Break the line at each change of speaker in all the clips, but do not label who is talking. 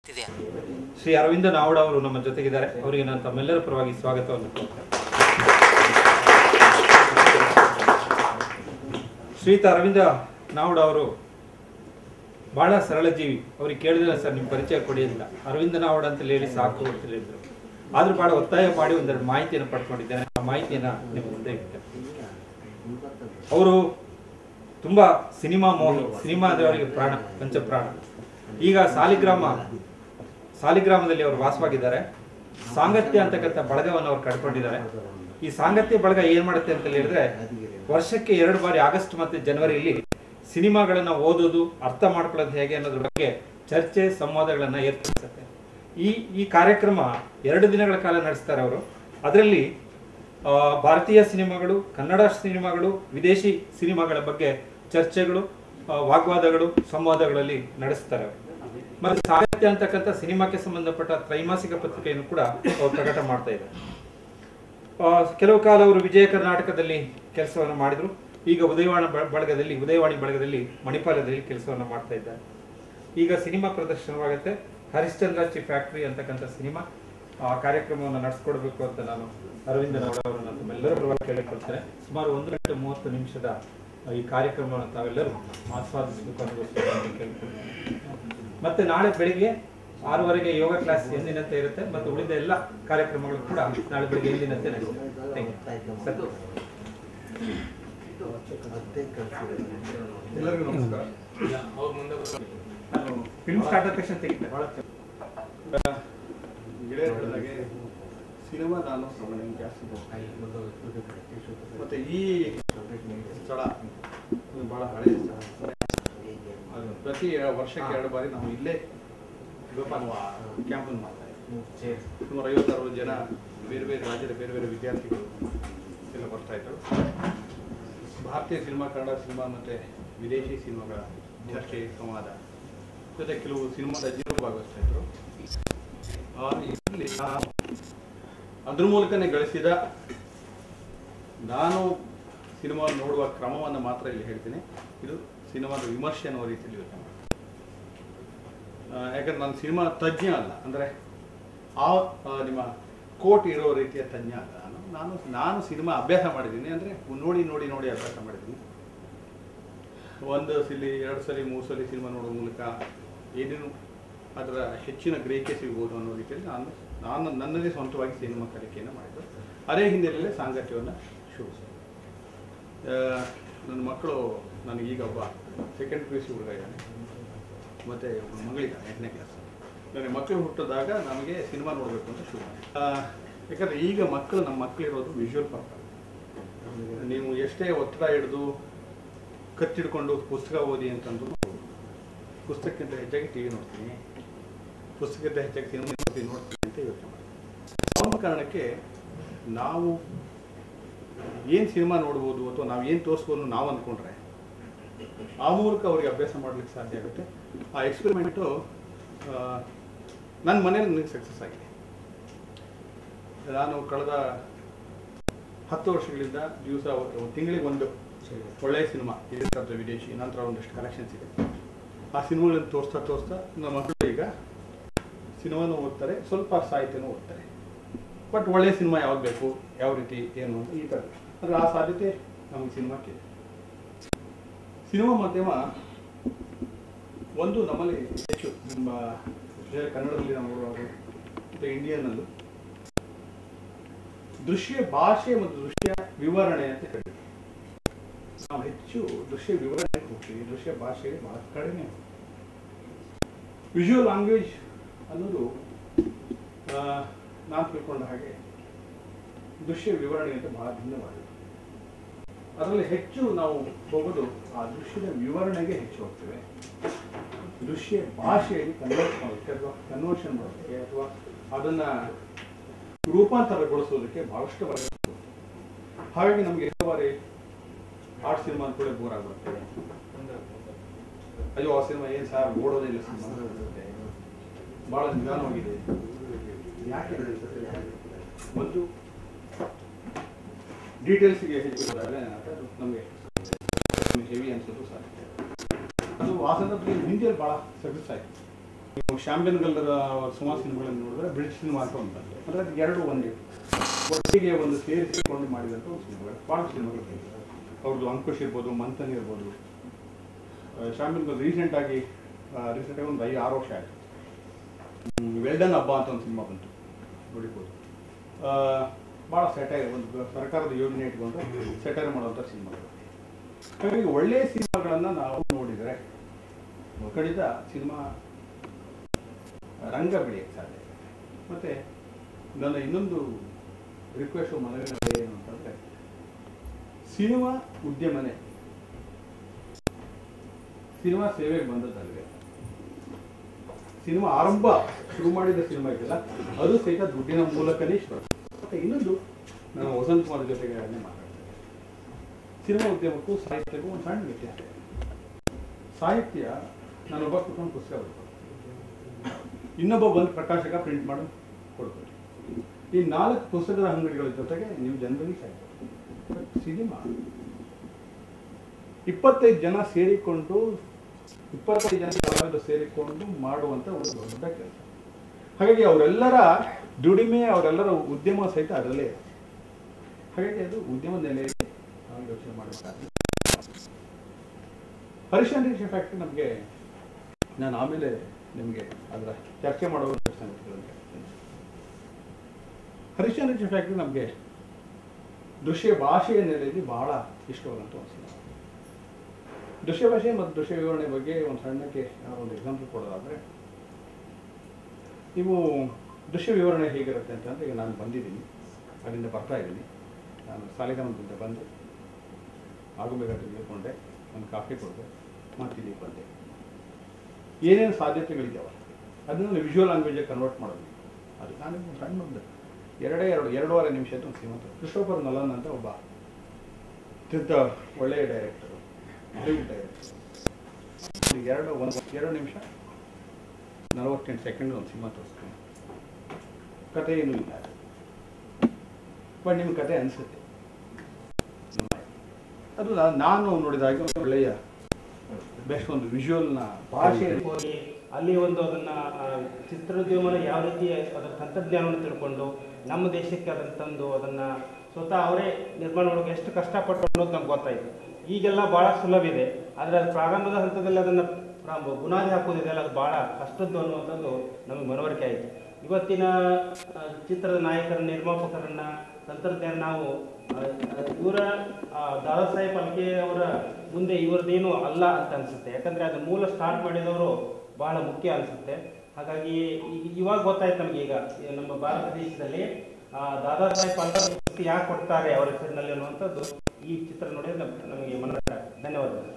ಆಗ್ತಿದೆ
ಶ್ರೀ ಅರವಿಂದ ನಾವಡ ಅವರು ನಮ್ಮ ಜೊತೆಗಿದ್ದಾರೆ ಅವರಿಗೆ ನಾನು ತಮ್ಮೆಲ್ಲರ ಪರವಾಗಿ ಸ್ವಾಗತವನ್ನು ಕೋರ್ತೇನೆ ಶ್ರೀಯುತ ಅರವಿಂದ ನಾವಡ ಅವರು ಬಹಳ ಸರಳ ಜೀವಿ ಅವ್ರಿಗೆ ಕೇಳಿದ್ರೆ ಸರ್ ನಿಮ್ಮ ಪರಿಚಯ ಕೊಡಿ ಅಂತ ಅರವಿಂದ ನಾವಡ ಅಂತ ಹೇಳಿ ಸಾಕು ಅಂತ ಹೇಳಿದ್ರು ಆದ್ರೂ ಬಹಳ ಒತ್ತಾಯ ಮಾಡಿ ಒಂದೆರಡು ಮಾಹಿತಿಯನ್ನು ಪಡ್ಕೊಂಡಿದ್ದೇನೆ ಆ ಮಾಹಿತಿಯನ್ನ ನಿಮ್ಮ ಮುಂದೆ ಇಡ್ತೇನೆ ಅವರು ತುಂಬಾ ಸಿನಿಮಾ ಮೋಹಿ ಸಿನಿಮಾ ಅಂದ್ರೆ ಅವರಿಗೆ ಪ್ರಾಣ ಪಂಚಪ್ರಾಣ ಈಗ ಸಾಲಿಗ್ರಾಮ ಸಾಲಿಗ್ರಾಮದಲ್ಲಿ ಅವರು ವಾಸವಾಗಿದ್ದಾರೆ ಸಾಂಗತ್ಯ ಅಂತಕ್ಕಂಥ ಬಳಗವನ್ನು ಅವರು ಕಟ್ಕೊಂಡಿದ್ದಾರೆ ಈ ಸಾಂಗತ್ಯ ಬಳಗ ಏನ್ ಮಾಡುತ್ತೆ ಅಂತ ಹೇಳಿದ್ರೆ ವರ್ಷಕ್ಕೆ ಎರಡು ಬಾರಿ ಆಗಸ್ಟ್ ಮತ್ತೆ ಜನವರಿಯಲ್ಲಿ ಸಿನಿಮಾಗಳನ್ನ ಓದೋದು ಅರ್ಥ ಮಾಡ್ಕೊಳ್ಳೋದು ಹೇಗೆ ಅನ್ನೋದ್ರ ಬಗ್ಗೆ ಚರ್ಚೆ ಸಂವಾದಗಳನ್ನ ಏರ್ಪಡಿಸುತ್ತೆ ಈ ಈ ಕಾರ್ಯಕ್ರಮ ಎರಡು ದಿನಗಳ ಕಾಲ ನಡೆಸ್ತಾರೆ ಅವರು ಅದರಲ್ಲಿ ಆ, ಭಾರತೀಯ ಸಿನಿಮಾಗಳು ಕನ್ನಡ ಸಿನಿಮಾಗಳು ವಿದೇಶಿ ಸಿನಿಮಾಗಳ ಬಗ್ಗೆ ಚರ್ಚೆಗಳು ಆ, ವಾಗ್ವಾದಗಳು ಸಂವಾದಗಳಲ್ಲಿ ನಡೆಸ್ತಾರೆ ಅವರು ಮತ್ತೆ ಸಾಹಿತ್ಯ ಅಂತಕ್ಕಂಥ ಸಿನಿಮಾಕ್ಕೆ ಸಂಬಂಧಪಟ್ಟ ತ್ರೈಮಾಸಿಕ ಪತ್ರಿಕೆಯನ್ನು ಕೂಡ ಅವರು ಪ್ರಕಟ ಮಾಡ್ತಾ ಇದ್ದಾರೆ ಆ, ಕೆಲವು ಕಾಲ ಅವರು ವಿಜಯ ಕರ್ನಾಟಕದಲ್ಲಿ ಕೆಲಸವನ್ನು ಮಾಡಿದ್ರು ಈಗ ಉದಯವಾಣಿ ಬ- ಬಳಗದಲ್ಲಿ ಉದಯವಾಣಿ ಬಳಗದಲ್ಲಿ ಮಣಿಪಾಲದಲ್ಲಿ ಕೆಲಸವನ್ನು ಮಾಡ್ತಾ ಇದ್ದಾರೆ ಈಗ ಸಿನಿಮಾ ಪ್ರದರ್ಶನವಾಗುತ್ತೆ ಹರಿಶ್ಚಂದ್ರ ಚಿ ಫ್ಯಾಕ್ಟ್ರಿ ಅಂತಕ್ಕಂಥ ಸಿನಿಮಾ ಆ ಕಾರ್ಯಕ್ರಮವನ್ನು ನಡೆಸ್ಕೊಡ್ಬೇಕು ಅಂತ ನಾನು ಅರವಿಂದ ಗೌಡ ಅವರನ್ನು ತಮ್ಮೆಲ್ಲರ ಪರವಾಗಿ ಕೇಳಿಕೊಳ್ತೇನೆ ಸುಮಾರು ಒಂದು ಗಂಟೆ ಮೂವತ್ತು ನಿಮಿಷದ ಈ ಕಾರ್ಯಕ್ರಮವನ್ನು ತಾವೆಲ್ಲರೂ ಆಸ್ವಾದಿಸಬೇಕು ಅನುಭವಿಸಬೇಕು ಅಂತ ಕೇಳ್ಕೊಳ್ತೇನೆ ಮತ್ತೆ ನಾಳೆ ಬೆಳಿಗ್ಗೆ ಆರೂವರೆಗೆ ಯೋಗ ಕ್ಲಾಸ್ ಎಂದಿನಂತೆ ಇರುತ್ತೆ ಮತ್ತು ಉಳಿದ ಎಲ್ಲ ಕಾರ್ಯಕ್ರಮಗಳು ಕೂಡ ನಾಳೆ ಬೆಳಿಗ್ಗೆ ಎಂದಿನಂತೆ ನಡೆಯುತ್ತೆ Thank you. ಸರ್.
ಎಲ್ಲರಿಗೂ ನಮಸ್ಕಾರ
ನಾನು ಫಿಲ್ಮ್ ಸ್ಟಾರ್ಟ್ ಆದ ತಕ್ಷಣ ತೆಗಿತೆ
ಗೆಳೆಯರು ಹೇಳಿದಾಗೆ ಸಿನಿಮಾ ನಾನು ಸಾಮಾನ್ಯ ಜಾಸ್ತಿ ನೋಡ್ತೀನಿ. ಮತ್ತೆ ಈ ಸ್ಥಳ ಇದು ಬಹಳ ಹಳೆಯ ಸ್ಥಳ ಅದು ಪ್ರತಿ ವರ್ಷಕ್ಕೆ ಎರಡು ಬಾರಿ ನಾವು ಇಲ್ಲೇ ಕ್ಯಾಂಪ್ ಮಾಡ್ತಾ ಇದ್ವಿ ಸುಮಾರು ಐವತ್ತು ಅರವತ್ತು ಜನ ಬೇರೆ ಬೇರೆ ರಾಜ್ಯದ ಬೇರೆ ಬೇರೆ ವಿದ್ಯಾರ್ಥಿಗಳು ಎಲ್ಲ ಬರ್ತಾ ಇದ್ರು ಭಾರತೀಯ ಸಿನಿಮಾ ಕನ್ನಡ ಸಿನಿಮಾ ಮತ್ತೆ ವಿದೇಶಿ ಸಿನಿಮಾಗಳ ಚರ್ಚೆ ಸಂವಾದ ಜೊತೆ ಕೆಲವು ಸಿನಿಮಾದ ಅಜ್ಜಿರು ಭಾಗವಹಿಸ್ತಾ ಇದ್ರು ಆ, ಇಲ್ಲಿ ಆ- ಅದ್ರ ಮೂಲಕನೇ ಗಳಿಸಿದ ನಾನು ಸಿನಿಮಾ ನೋಡುವ ಕ್ರಮವನ್ನು ಮಾತ್ರ ಇಲ್ಲಿ ಹೇಳ್ತೀನಿ ಇದು ಸಿನಿಮಾದ ವಿಮರ್ಶೆ ಅನ್ನೋ ರೀತಿಯಲ್ಲಿ ಯೋಚನೆ ಮಾಡ್ತೀನಿ ಆ, ಯಾಕಂದ್ರೆ ನಾನು ಸಿನಿಮಾ ತಜ್ಞ ಅಲ್ಲ ಅಂದರೆ ಆ ಆ, ನಿಮ್ಮ ಕೋಟ್ ಇರೋ ರೀತಿಯ ತಜ್ಞ ಅಲ್ಲ ನಾನು ನಾನು ನಾನು ಸಿನಿಮಾ ಅಭ್ಯಾಸ ಮಾಡಿದ್ದೀನಿ ಅಂದರೆ ನೋಡಿ ನೋಡಿ ನೋಡಿ ಅಭ್ಯಾಸ ಮಾಡಿದ್ದೀನಿ ಒಂದು ಸಲ ಎರಡು ಸಲ ಮೂರು ಸಲ ಸಿನಿಮಾ ನೋಡೋ ಮೂಲಕ ಏನೇನು ಅದರ ಹೆಚ್ಚಿನ ಗ್ರಹಿಕೆ ಸಿಗ್ಬೋದು ಅನ್ನೋ ರೀತಿಯಲ್ಲಿ ನಾನು ನಾನು ನನ್ನದೇ ಸ್ವಂತವಾಗಿ ಸಿನಿಮಾ ಕಲಿಕೆಯನ್ನು ಮಾಡಿದ್ದು ಅದೇ ಹಿನ್ನೆಲೆಯಲ್ಲಿ ಸಾಂಗತ್ಯವನ್ನು ಶುರು ನನ್ನ ಮಕ್ಕಳು ನನಗೀಗ ಒಬ್ಬ ಸೆಕೆಂಡ್ ಪಿ ಯು ಸಿ ಹುಡುಗ ಇದ್ದಾನೆ ಮತ್ತು ಮಗಳಿದ್ದಾನೆ ಎಂಟನೇ ಕ್ಲಾಸ್ ನನಗೆ ಮಕ್ಕಳು ಹುಟ್ಟಿದಾಗ ನಮಗೆ ಸಿನಿಮಾ ನೋಡಬೇಕು ಅಂತ ಶುರು ಮಾಡಿ ಯಾಕಂದರೆ ಈಗ ಮಕ್ಕಳು ನಮ್ಮ ಮಕ್ಕಳಿರೋದು ವಿಜುವಲ್ ಪರ್ಪಸ್ ನೀವು ಎಷ್ಟೇ ಒತ್ತಡ ಹಿಡಿದು ಕತ್ತಿಡ್ಕೊಂಡು ಪುಸ್ತಕ ಓದಿ ಅಂತಂದ್ರು ಪುಸ್ತಕಕ್ಕಿಂತ ಹೆಚ್ಚಾಗಿ ಟಿ ವಿ ನೋಡ್ತೀನಿ ಪುಸ್ತಕಕ್ಕಿಂತ ಹೆಚ್ಚಾಗಿ ಸಿನಿಮಾ ನೋಡ್ತೀನಿ ನೋಡ್ತೀನಿ ಅಂತ ಯೋಚನೆ ಮಾಡ್ತೀನಿ ಅವನ ಕಾರಣಕ್ಕೆ ನಾವು ಏನು ಸಿನಿಮಾ ನೋಡ್ಬೋದು ಅಥವಾ ನಾವು ಏನು ತೋರಿಸ್ಬೋದು ನಾವು ಅಂದ್ಕೊಂಡ್ರೆ ಆ ಮೂಲಕ ಅವ್ರಿಗೆ ಅಭ್ಯಾಸ ಮಾಡ್ಲಿಕ್ಕೆ ಸಾಧ್ಯ ಆಗುತ್ತೆ ಆ ಎಕ್ಸ್ಪೆರಿಮೆಂಟು ನನ್ನ ಮನೇಲಿ ನನಗೆ ಸಕ್ಸಸ್ ಆಗಿದೆ ನಾನು ಕಳೆದ ಹತ್ತು ವರ್ಷಗಳಿಂದ ದಿವಸ ತಿಂಗಳಿಗೆ ಒಂದು ಒಳ್ಳೆಯ ಸಿನಿಮಾ ಇರ್ತದೆ ವಿದೇಶಿ ನಂತರ ಒಂದಷ್ಟು ಕಲೆಕ್ಷನ್ಸ್ ಇದೆ ಆ ಸಿನಿಮಾಗಳನ್ನು ತೋರಿಸ್ತಾ ತೋರಿಸ್ತಾ ನಮ್ಮ ಮಕ್ಕಳು ಈಗ ಸಿನಿಮಾನು ಓದ್ತಾರೆ ಸ್ವಲ್ಪ ಸಾಹಿತ್ಯನೂ ಓದ್ತಾರೆ ಬಟ್ ಒಳ್ಳೆಯ ಸಿನಿಮಾ ಯಾವ್ದು ಬೇಕು ಯಾವ ರೀತಿ ಏನು ಅಂತ ಈ ಥರ ಅಂದರೆ ಆ ಸಾಧ್ಯತೆ ನಮಗೆ ಸಿನಿಮಾಕ್ಕಿದೆ ಸಿನಿಮಾ ಮಾಧ್ಯಮ ಒಂದು ನಮ್ಮಲ್ಲಿ ಹೆಚ್ಚು ನಮ್ಮ ಬೇರೆ ಕನ್ನಡದಲ್ಲಿ ನಾವು ನೋಡುವಾಗ ಮತ್ತು ಇಂಡಿಯನ್ನಲ್ಲೂ ದೃಶ್ಯ ಭಾಷೆ ಮತ್ತು ದೃಶ್ಯ ವಿವರಣೆ ಅಂತ ಹೇಳ್ತೀವಿ ನಾವು ಹೆಚ್ಚು ದೃಶ್ಯ ವಿವರಣೆಗೆ ಹೋಗ್ತೀವಿ ದೃಶ್ಯ ಭಾಷೆಗೆ ಬಹಳ ಕಡಿಮೆ ವಿಜುವಲ್ ಲ್ಯಾಂಗ್ವೇಜ್ ಅನ್ನೋದು ಆ, ನಾನು ತಿಳ್ಕೊಂಡ ಹಾಗೆ ದೃಶ್ಯ ವಿವರಣೆಗಿಂತ ಬಹಳ ಭಿನ್ನವಾಗಿದೆ ಅದರಲ್ಲಿ ಹೆಚ್ಚು ನಾವು ಹೋಗೋದು ಆ ದೃಶ್ಯದ ವಿವರಣೆಗೆ ಹೆಚ್ಚು ಹೋಗ್ತೇವೆ ದೃಶ್ಯ ಭಾಷೆಯಲ್ಲಿ ಕನ್ವರ್ಟ್ ಮಾಡೋದಕ್ಕೆ ಅಥವಾ ಕನ್ವರ್ಷನ್ ಮಾಡೋದಕ್ಕೆ ಅಥವಾ ಅದನ್ನ ರೂಪಾಂತರಗೊಳಿಸೋದಕ್ಕೆ ಬಹಳಷ್ಟು ಬರಬೇಕು ಹಾಗಾಗಿ ನಮಗೆ ಎಷ್ಟು ಬಾರಿ ಆರ್ಟ್ ಸಿನಿಮಾ ಅಂದ್ಕೊಳ್ಳೆ ಬೋರ್ ಆಗುತ್ತೆ ಅಯ್ಯೋ ಆ ಸಿನಿಮಾ ಏನು ಸಾರ್ ಓಡೋದಿಲ್ಲ ಸಿನಿಮಾ ಬಹಳ ನಿಧಾನವಾಗಿದೆ ಯಾಕೆ ಒಂದು ಡೀಟೇಲ್ಸ್ಗೆ ಹೆಚ್ಚು ಹೋದಾಗ ಏನಾಗುತ್ತೆ, ಅದು ನಮಗೆ ಹೆವಿ ಅನ್ಸೋದು ಸಾಧ್ಯ ಅದು ಆ ಸಂದರ್ಭದಲ್ಲಿ ಹಿಂದಿಯಲ್ಲಿ ಭಾಳ ಸಕ್ಸಸ್ ಆಯಿತು ನೀವು ಶ್ಯಾಂಬಿಯನ್ಗಲ್ಲರ ಸುಮಾರು ಸಿನಿಮಾಗಳನ್ನು ನೋಡಿದ್ರೆ ಬ್ರಿಟಿಷ್ ಸಿನಿಮಾ ಅಂತ ಒಂದು ಬಂತು ಅಂದರೆ ಅದು ಎರಡು ಒಂದೇ ಒಟ್ಟಿಗೆ ಒಂದು ಸೇರಿಸಿಕೊಂಡು ಮಾಡಿದಂಥ ಒಂದು ಸಿನಿಮಾಗಳು ಭಾಳ ಸಿನಿಮಾಗಳು ಬಂದಿದೆ ಅವ್ರದ್ದು ಅಂಕುಶ್ ಇರ್ಬೋದು ಮಂಥನ್ ಇರ್ಬೋದು ಶಾಮಿಲ್ ರೀಸೆಂಟಾಗಿ ರೀಸೆಂಟಾಗಿ ಒಂದು ಐದು ಆರು ವರ್ಷ ಆಯಿತು ವೆಲ್ಡನ್ ಹಬ್ಬ ಅಂತ ಒಂದು ಸಿನಿಮಾ ಬಂತು ನೋಡಿರ್ಬೋದು ಭಾಳ ಸೆಟೈರ್ ಒಂದು ಸರ್ಕಾರದ ಯೋಜನೆ ಇಟ್ಕೊಂಡು ಸೆಟೈರ್ ಮಾಡುವಂಥ ಸಿನಿಮಾಗಳು ಹಾಗಾಗಿ ಒಳ್ಳೆಯ ಸಿನಿಮಾಗಳನ್ನು ನಾವು ನೋಡಿದರೆ ಖಂಡಿತ ಸಿನಿಮಾ ರಂಗ ಬೆಳೆಯಕ್ಕೆ ಸಾಧ್ಯ ಇದೆ ಮತ್ತು ನನ್ನ ಇನ್ನೊಂದು ರಿಕ್ವೆಸ್ಟು ಮನವಿ ಏನು ಅಂತಂದರೆ ಸಿನಿಮಾ ಉದ್ಯಮನೇ ಸಿನಿಮಾ ಸೇವೆಗೆ ಬಂದದ್ದಲ್ವೇ ಸಿನಿಮಾ ಆರಂಭ ಶುರು ಮಾಡಿದ ಸಿನಿಮಾ ಇದೆಯಲ್ಲ ಅದು ಸಹಿತ ದುಡ್ಡಿನ ಮೂಲಕನೇ ಶುರು ಮತ್ತು ಇನ್ನೊಂದು ನಾನು ವಸಂತ್ ಕುಮಾರ್ ಜೊತೆಗೆ ಅದನ್ನೇ ಮಾತಾಡ್ತೇನೆ ಸಿನಿಮಾ ಉದ್ಯಮಕ್ಕೂ ಸಾಹಿತ್ಯಕ್ಕೂ ಒಂದು ಸಣ್ಣ ವ್ಯತ್ಯಾಸ ಇದೆ ಸಾಹಿತ್ಯ ನಾನೊಬ್ಬ ಕುತ್ಕೊಂಡು ಪುಸ್ತಕ ಬರ್ಬೋದು ಇನ್ನೊಬ್ಬ ಬಂದು ಪ್ರಕಾಶಕ ಪ್ರಿಂಟ್ ಮಾಡಿ ಕೊಡ್ಬೋದು ಈ ನಾಲ್ಕು ಪುಸ್ತಕದ ಅಂಗಡಿಗಳ ಜೊತೆಗೆ ನೀವು ಜನರಲ್ಲಿ ಸಾಯ್ಬೋದು ಸಿನಿಮಾ ಇಪ್ಪತ್ತೈದು ಜನ ಸೇರಿಕೊಂಡು ಇಪ್ಪತ್ತೈದು ಜನ ಕಲಾವಿದರು ಸೇರಿಕೊಂಡು ಮಾಡುವಂಥ ಒಂದು ದೊಡ್ಡ ಕೆಲಸ ಹಾಗಾಗಿ ಅವರೆಲ್ಲರ ದುಡಿಮೆ ಅವರೆಲ್ಲರ ಉದ್ಯಮ ಸಹಿತ ಅದರಲ್ಲೇ ಇದೆ ಹಾಗಾಗಿ ಅದು ಉದ್ಯಮ ನೆಲೆಯಲ್ಲಿ ನಾವು ಯೋಚನೆ ಮಾಡಬೇಕಾಗುತ್ತೆ ಹರಿಶ್ಚಂದ್ರ ಫ್ಯಾಕ್ಟ್ರಿ ನಮಗೆ ನಾನು ಆಮೇಲೆ ನಿಮಗೆ ಅದರ ಚರ್ಚೆ ಮಾಡುವ ಸಂಗತಿಗಳನ್ನು ಹೇಳ್ತೇನೆ ಹರಿಶ್ಚಂದ್ರ ಫ್ಯಾಕ್ಟ್ರಿ ನಮಗೆ ದೃಶ್ಯ ಭಾಷೆಯ ನೆಲೆಯಲ್ಲಿ ಬಹಳ ಇಷ್ಟವಾದಂಥ ಒಂದು ಸಿನಿಮಾ ದೃಶ್ಯ ಭಾಷೆ ಮತ್ತು ದೃಶ್ಯ ವಿವರಣೆ ಬಗ್ಗೆ ಒಂದು ಸಣ್ಣಕ್ಕೆ ನಾವು ಒಂದು ಎಕ್ಸಾಂಪಲ್ ಕೊಡೋದಾದರೆ ನೀವು ದೃಶ್ಯ ವಿವರಣೆ ಹೇಗಿರುತ್ತೆ ಅಂತಂದರೆ ಈಗ ನಾನು ಬಂದಿದ್ದೀನಿ ಅಲ್ಲಿಂದ ಬರ್ತಾ ಇದ್ದೀನಿ ನಾನು ಸಾಲಿಗ್ರಾಮದಿಂದ ಬಂದೆ ಆಗುಂಬೆ ತಿಳ್ಕೊಂಡೆ ಒಂದು ಕಾಫಿ ಕೊಡಿದೆ ಮತ್ತೆ ಇಲ್ಲಿಗೆ ಬಂದೆ ಏನೇನು ಸಾಧ್ಯತೆಗಳಿದ್ದಾವೆ ಅದನ್ನು ವಿಜುವಲ್ ಲ್ಯಾಂಗ್ವೇಜಿಗೆ ಕನ್ವರ್ಟ್ ಮಾಡೋದು ಅದು ನಾನು ಒಂದು ಸಣ್ಣ ಒಂದು ಎರಡೇ ಎರಡು ಎರಡೂವರೆ ನಿಮಿಷದ ಒಂದು ಸಿನಿಮಾ ಕ್ರಿಸ್ಟೋಫರ್ ನಲನ್ ಅಂತ ಒಬ್ಬ ಅತ್ಯಂತ ಒಳ್ಳೆಯ ಡೈರೆಕ್ಟರು ಹಾಲಿವುಡ್ ಡೈರೆಕ್ಟರ್ ಎರಡು ಒಂದು ಎರಡು ನಿಮಿಷ ನಲವತ್ತೆಂಟು ಸೆಕೆಂಡ್ ಒಂದು ಸಿನಿಮಾ ತೋರಿಸ್ತೀನಿ ಕತೆ ಏನೂ ಇಲ್ಲ ಬಟ್ ನಿಮ್ಮ ಕತೆ ಅನಿಸುತ್ತೆ ಅದು ನಾ- ನಾನು ನೋಡಿದಾಗ ಒಂದು ಒಳ್ಳೆಯ ಬೆಸ್ಟ್ ಒಂದು ವಿಜುವಲ್ನ ಭಾಷೆಯಲ್ಲಿ
ಹೋಗಿ ಅಲ್ಲಿ ಒಂದು ಅದನ್ನ ಆ, ಚಿತ್ರೋದ್ಯಮನ ಯಾವ ರೀತಿ ಅದರ ತಂತ್ರಜ್ಞಾನವನ್ನು ತಿಳ್ಕೊಂಡು ನಮ್ಮ ದೇಶಕ್ಕೆ ಅದನ್ನು ತಂದು ಅದನ್ನ ಸ್ವತಃ ಅವರೇ ನಿರ್ಮಾಣ ಮಾಡೋಕೆ ಎಷ್ಟು ಕಷ್ಟಪಟ್ಟು ಅನ್ನೋದು ನಮ್ಗೆ ಗೊತ್ತಾಯ್ತು ಈಗೆಲ್ಲ ಬಹಳ ಸುಲಭ ಇದೆ ಆದರೆ ಅದು ಪ್ರಾರಂಭದ ಹಂತದಲ್ಲಿ ಅದನ್ನ ಪ್ರಾರಂಭ ಬುನಾದಿ ಹಾಕೋದಿದೆಯಲ್ಲ ಅದು ಬಹಳ ಕಷ್ಟದ್ದು ಅನ್ನುವಂಥದ್ದು ನಮಗೆ ಮನವರಿಕೆ ಆಯಿತು ಇವತ್ತಿನ ಆ, ಚಿತ್ರದ ನಾಯಕರ ನಿರ್ಮಾಪಕರನ್ನ ತಂತ್ರಜ್ಞಾನ ನಾವು ಆ, ಆ, ಇವರ ಆ, ದಾದಾ ಸಾಹೇಬ್ ಫಲ್ಕೆ ಅವರ ಮುಂದೆ ಇವರದೇನು ಅಲ್ಲ ಅಂತ ಅನ್ಸುತ್ತೆ ಯಾಕಂದ್ರೆ ಅದು ಮೂಲ ಸ್ಟಾರ್ಟ್ ಮಾಡಿದವರು ಬಹಳ ಮುಖ್ಯ ಅನ್ಸುತ್ತೆ ಹಾಗಾಗಿ ಈ- ಇವಾಗ ಗೊತ್ತಾಯ್ತು ನಮ್ಗೆ ಈಗ ಈ ನಮ್ಮ ಭಾರತ ದೇಶದಲ್ಲಿ ಆ, ದಾದಾ ಸಾಹೇಬ್ ಫಲ್ಕೆ ಯಾಕೆ ಕೊಡ್ತಾರೆ ಅವರ ಹೆಸರಿನಲ್ಲಿ ಅನ್ನುವಂಥದ್ದು ಈ ಚಿತ್ರ ನೋಡಿದ್ರೆ ನಮ್- ನಮಗೆ ಮನ ಧನ್ಯವಾದಗಳು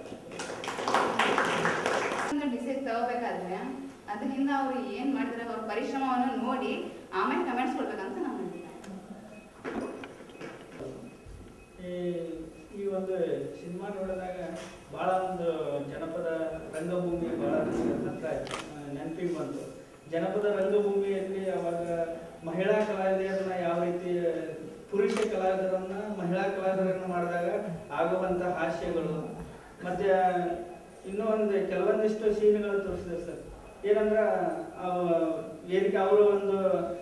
ಒಂದು ಡಿಸೈಡ್ ತಗೋಬೇಕಾದ್ರೆ ಅದರಿಂದ ಅವ್ರು ಏನ್ ಮಾಡಿದ್ರೆ ಅವ್ರ ಪರಿಶ್ರಮವನ್ನು ನೋಡಿ ಆಮೇಲೆ ಕಮೆಂಟ್ಸ್ ಕೊಡ್ಬೇಕಂತ ನಾನು ಹೇಳ್ತೀನಿ.
ಈ ಈ ಒಂದು ಸಿನಿಮಾ ನೋಡಿದಾಗ ಭಾಳ ಒಂದು ಜನಪದ ರಂಗಭೂಮಿ ಭಾಳ ಹತ್ರ ನೆನಪಿಗೆ ಬಂತು ಜನಪದ ರಂಗಭೂಮಿಯಲ್ಲಿ ಅವಾಗ ಮಹಿಳಾ ಕಲಾವಿದರನ್ನ ಯಾವ ರೀತಿ ಪುರುಷ ಕಲಾವಿದರನ್ನ ಮಹಿಳಾ ಕಲಾವಿದರನ್ನ ಮಾಡಿದಾಗ ಆಗುವಂಥ ಹಾಸ್ಯಗಳು ಮತ್ತೆ ಇನ್ನೂ ಒಂದು ಕೆಲವೊಂದಿಷ್ಟು ಸೀನ್ಗಳು ತೋರಿಸಿದೆ ಸರ್ ಏನಂದ್ರ ಆ ವೇದಿಕೆ ಅವರು ಒಂದು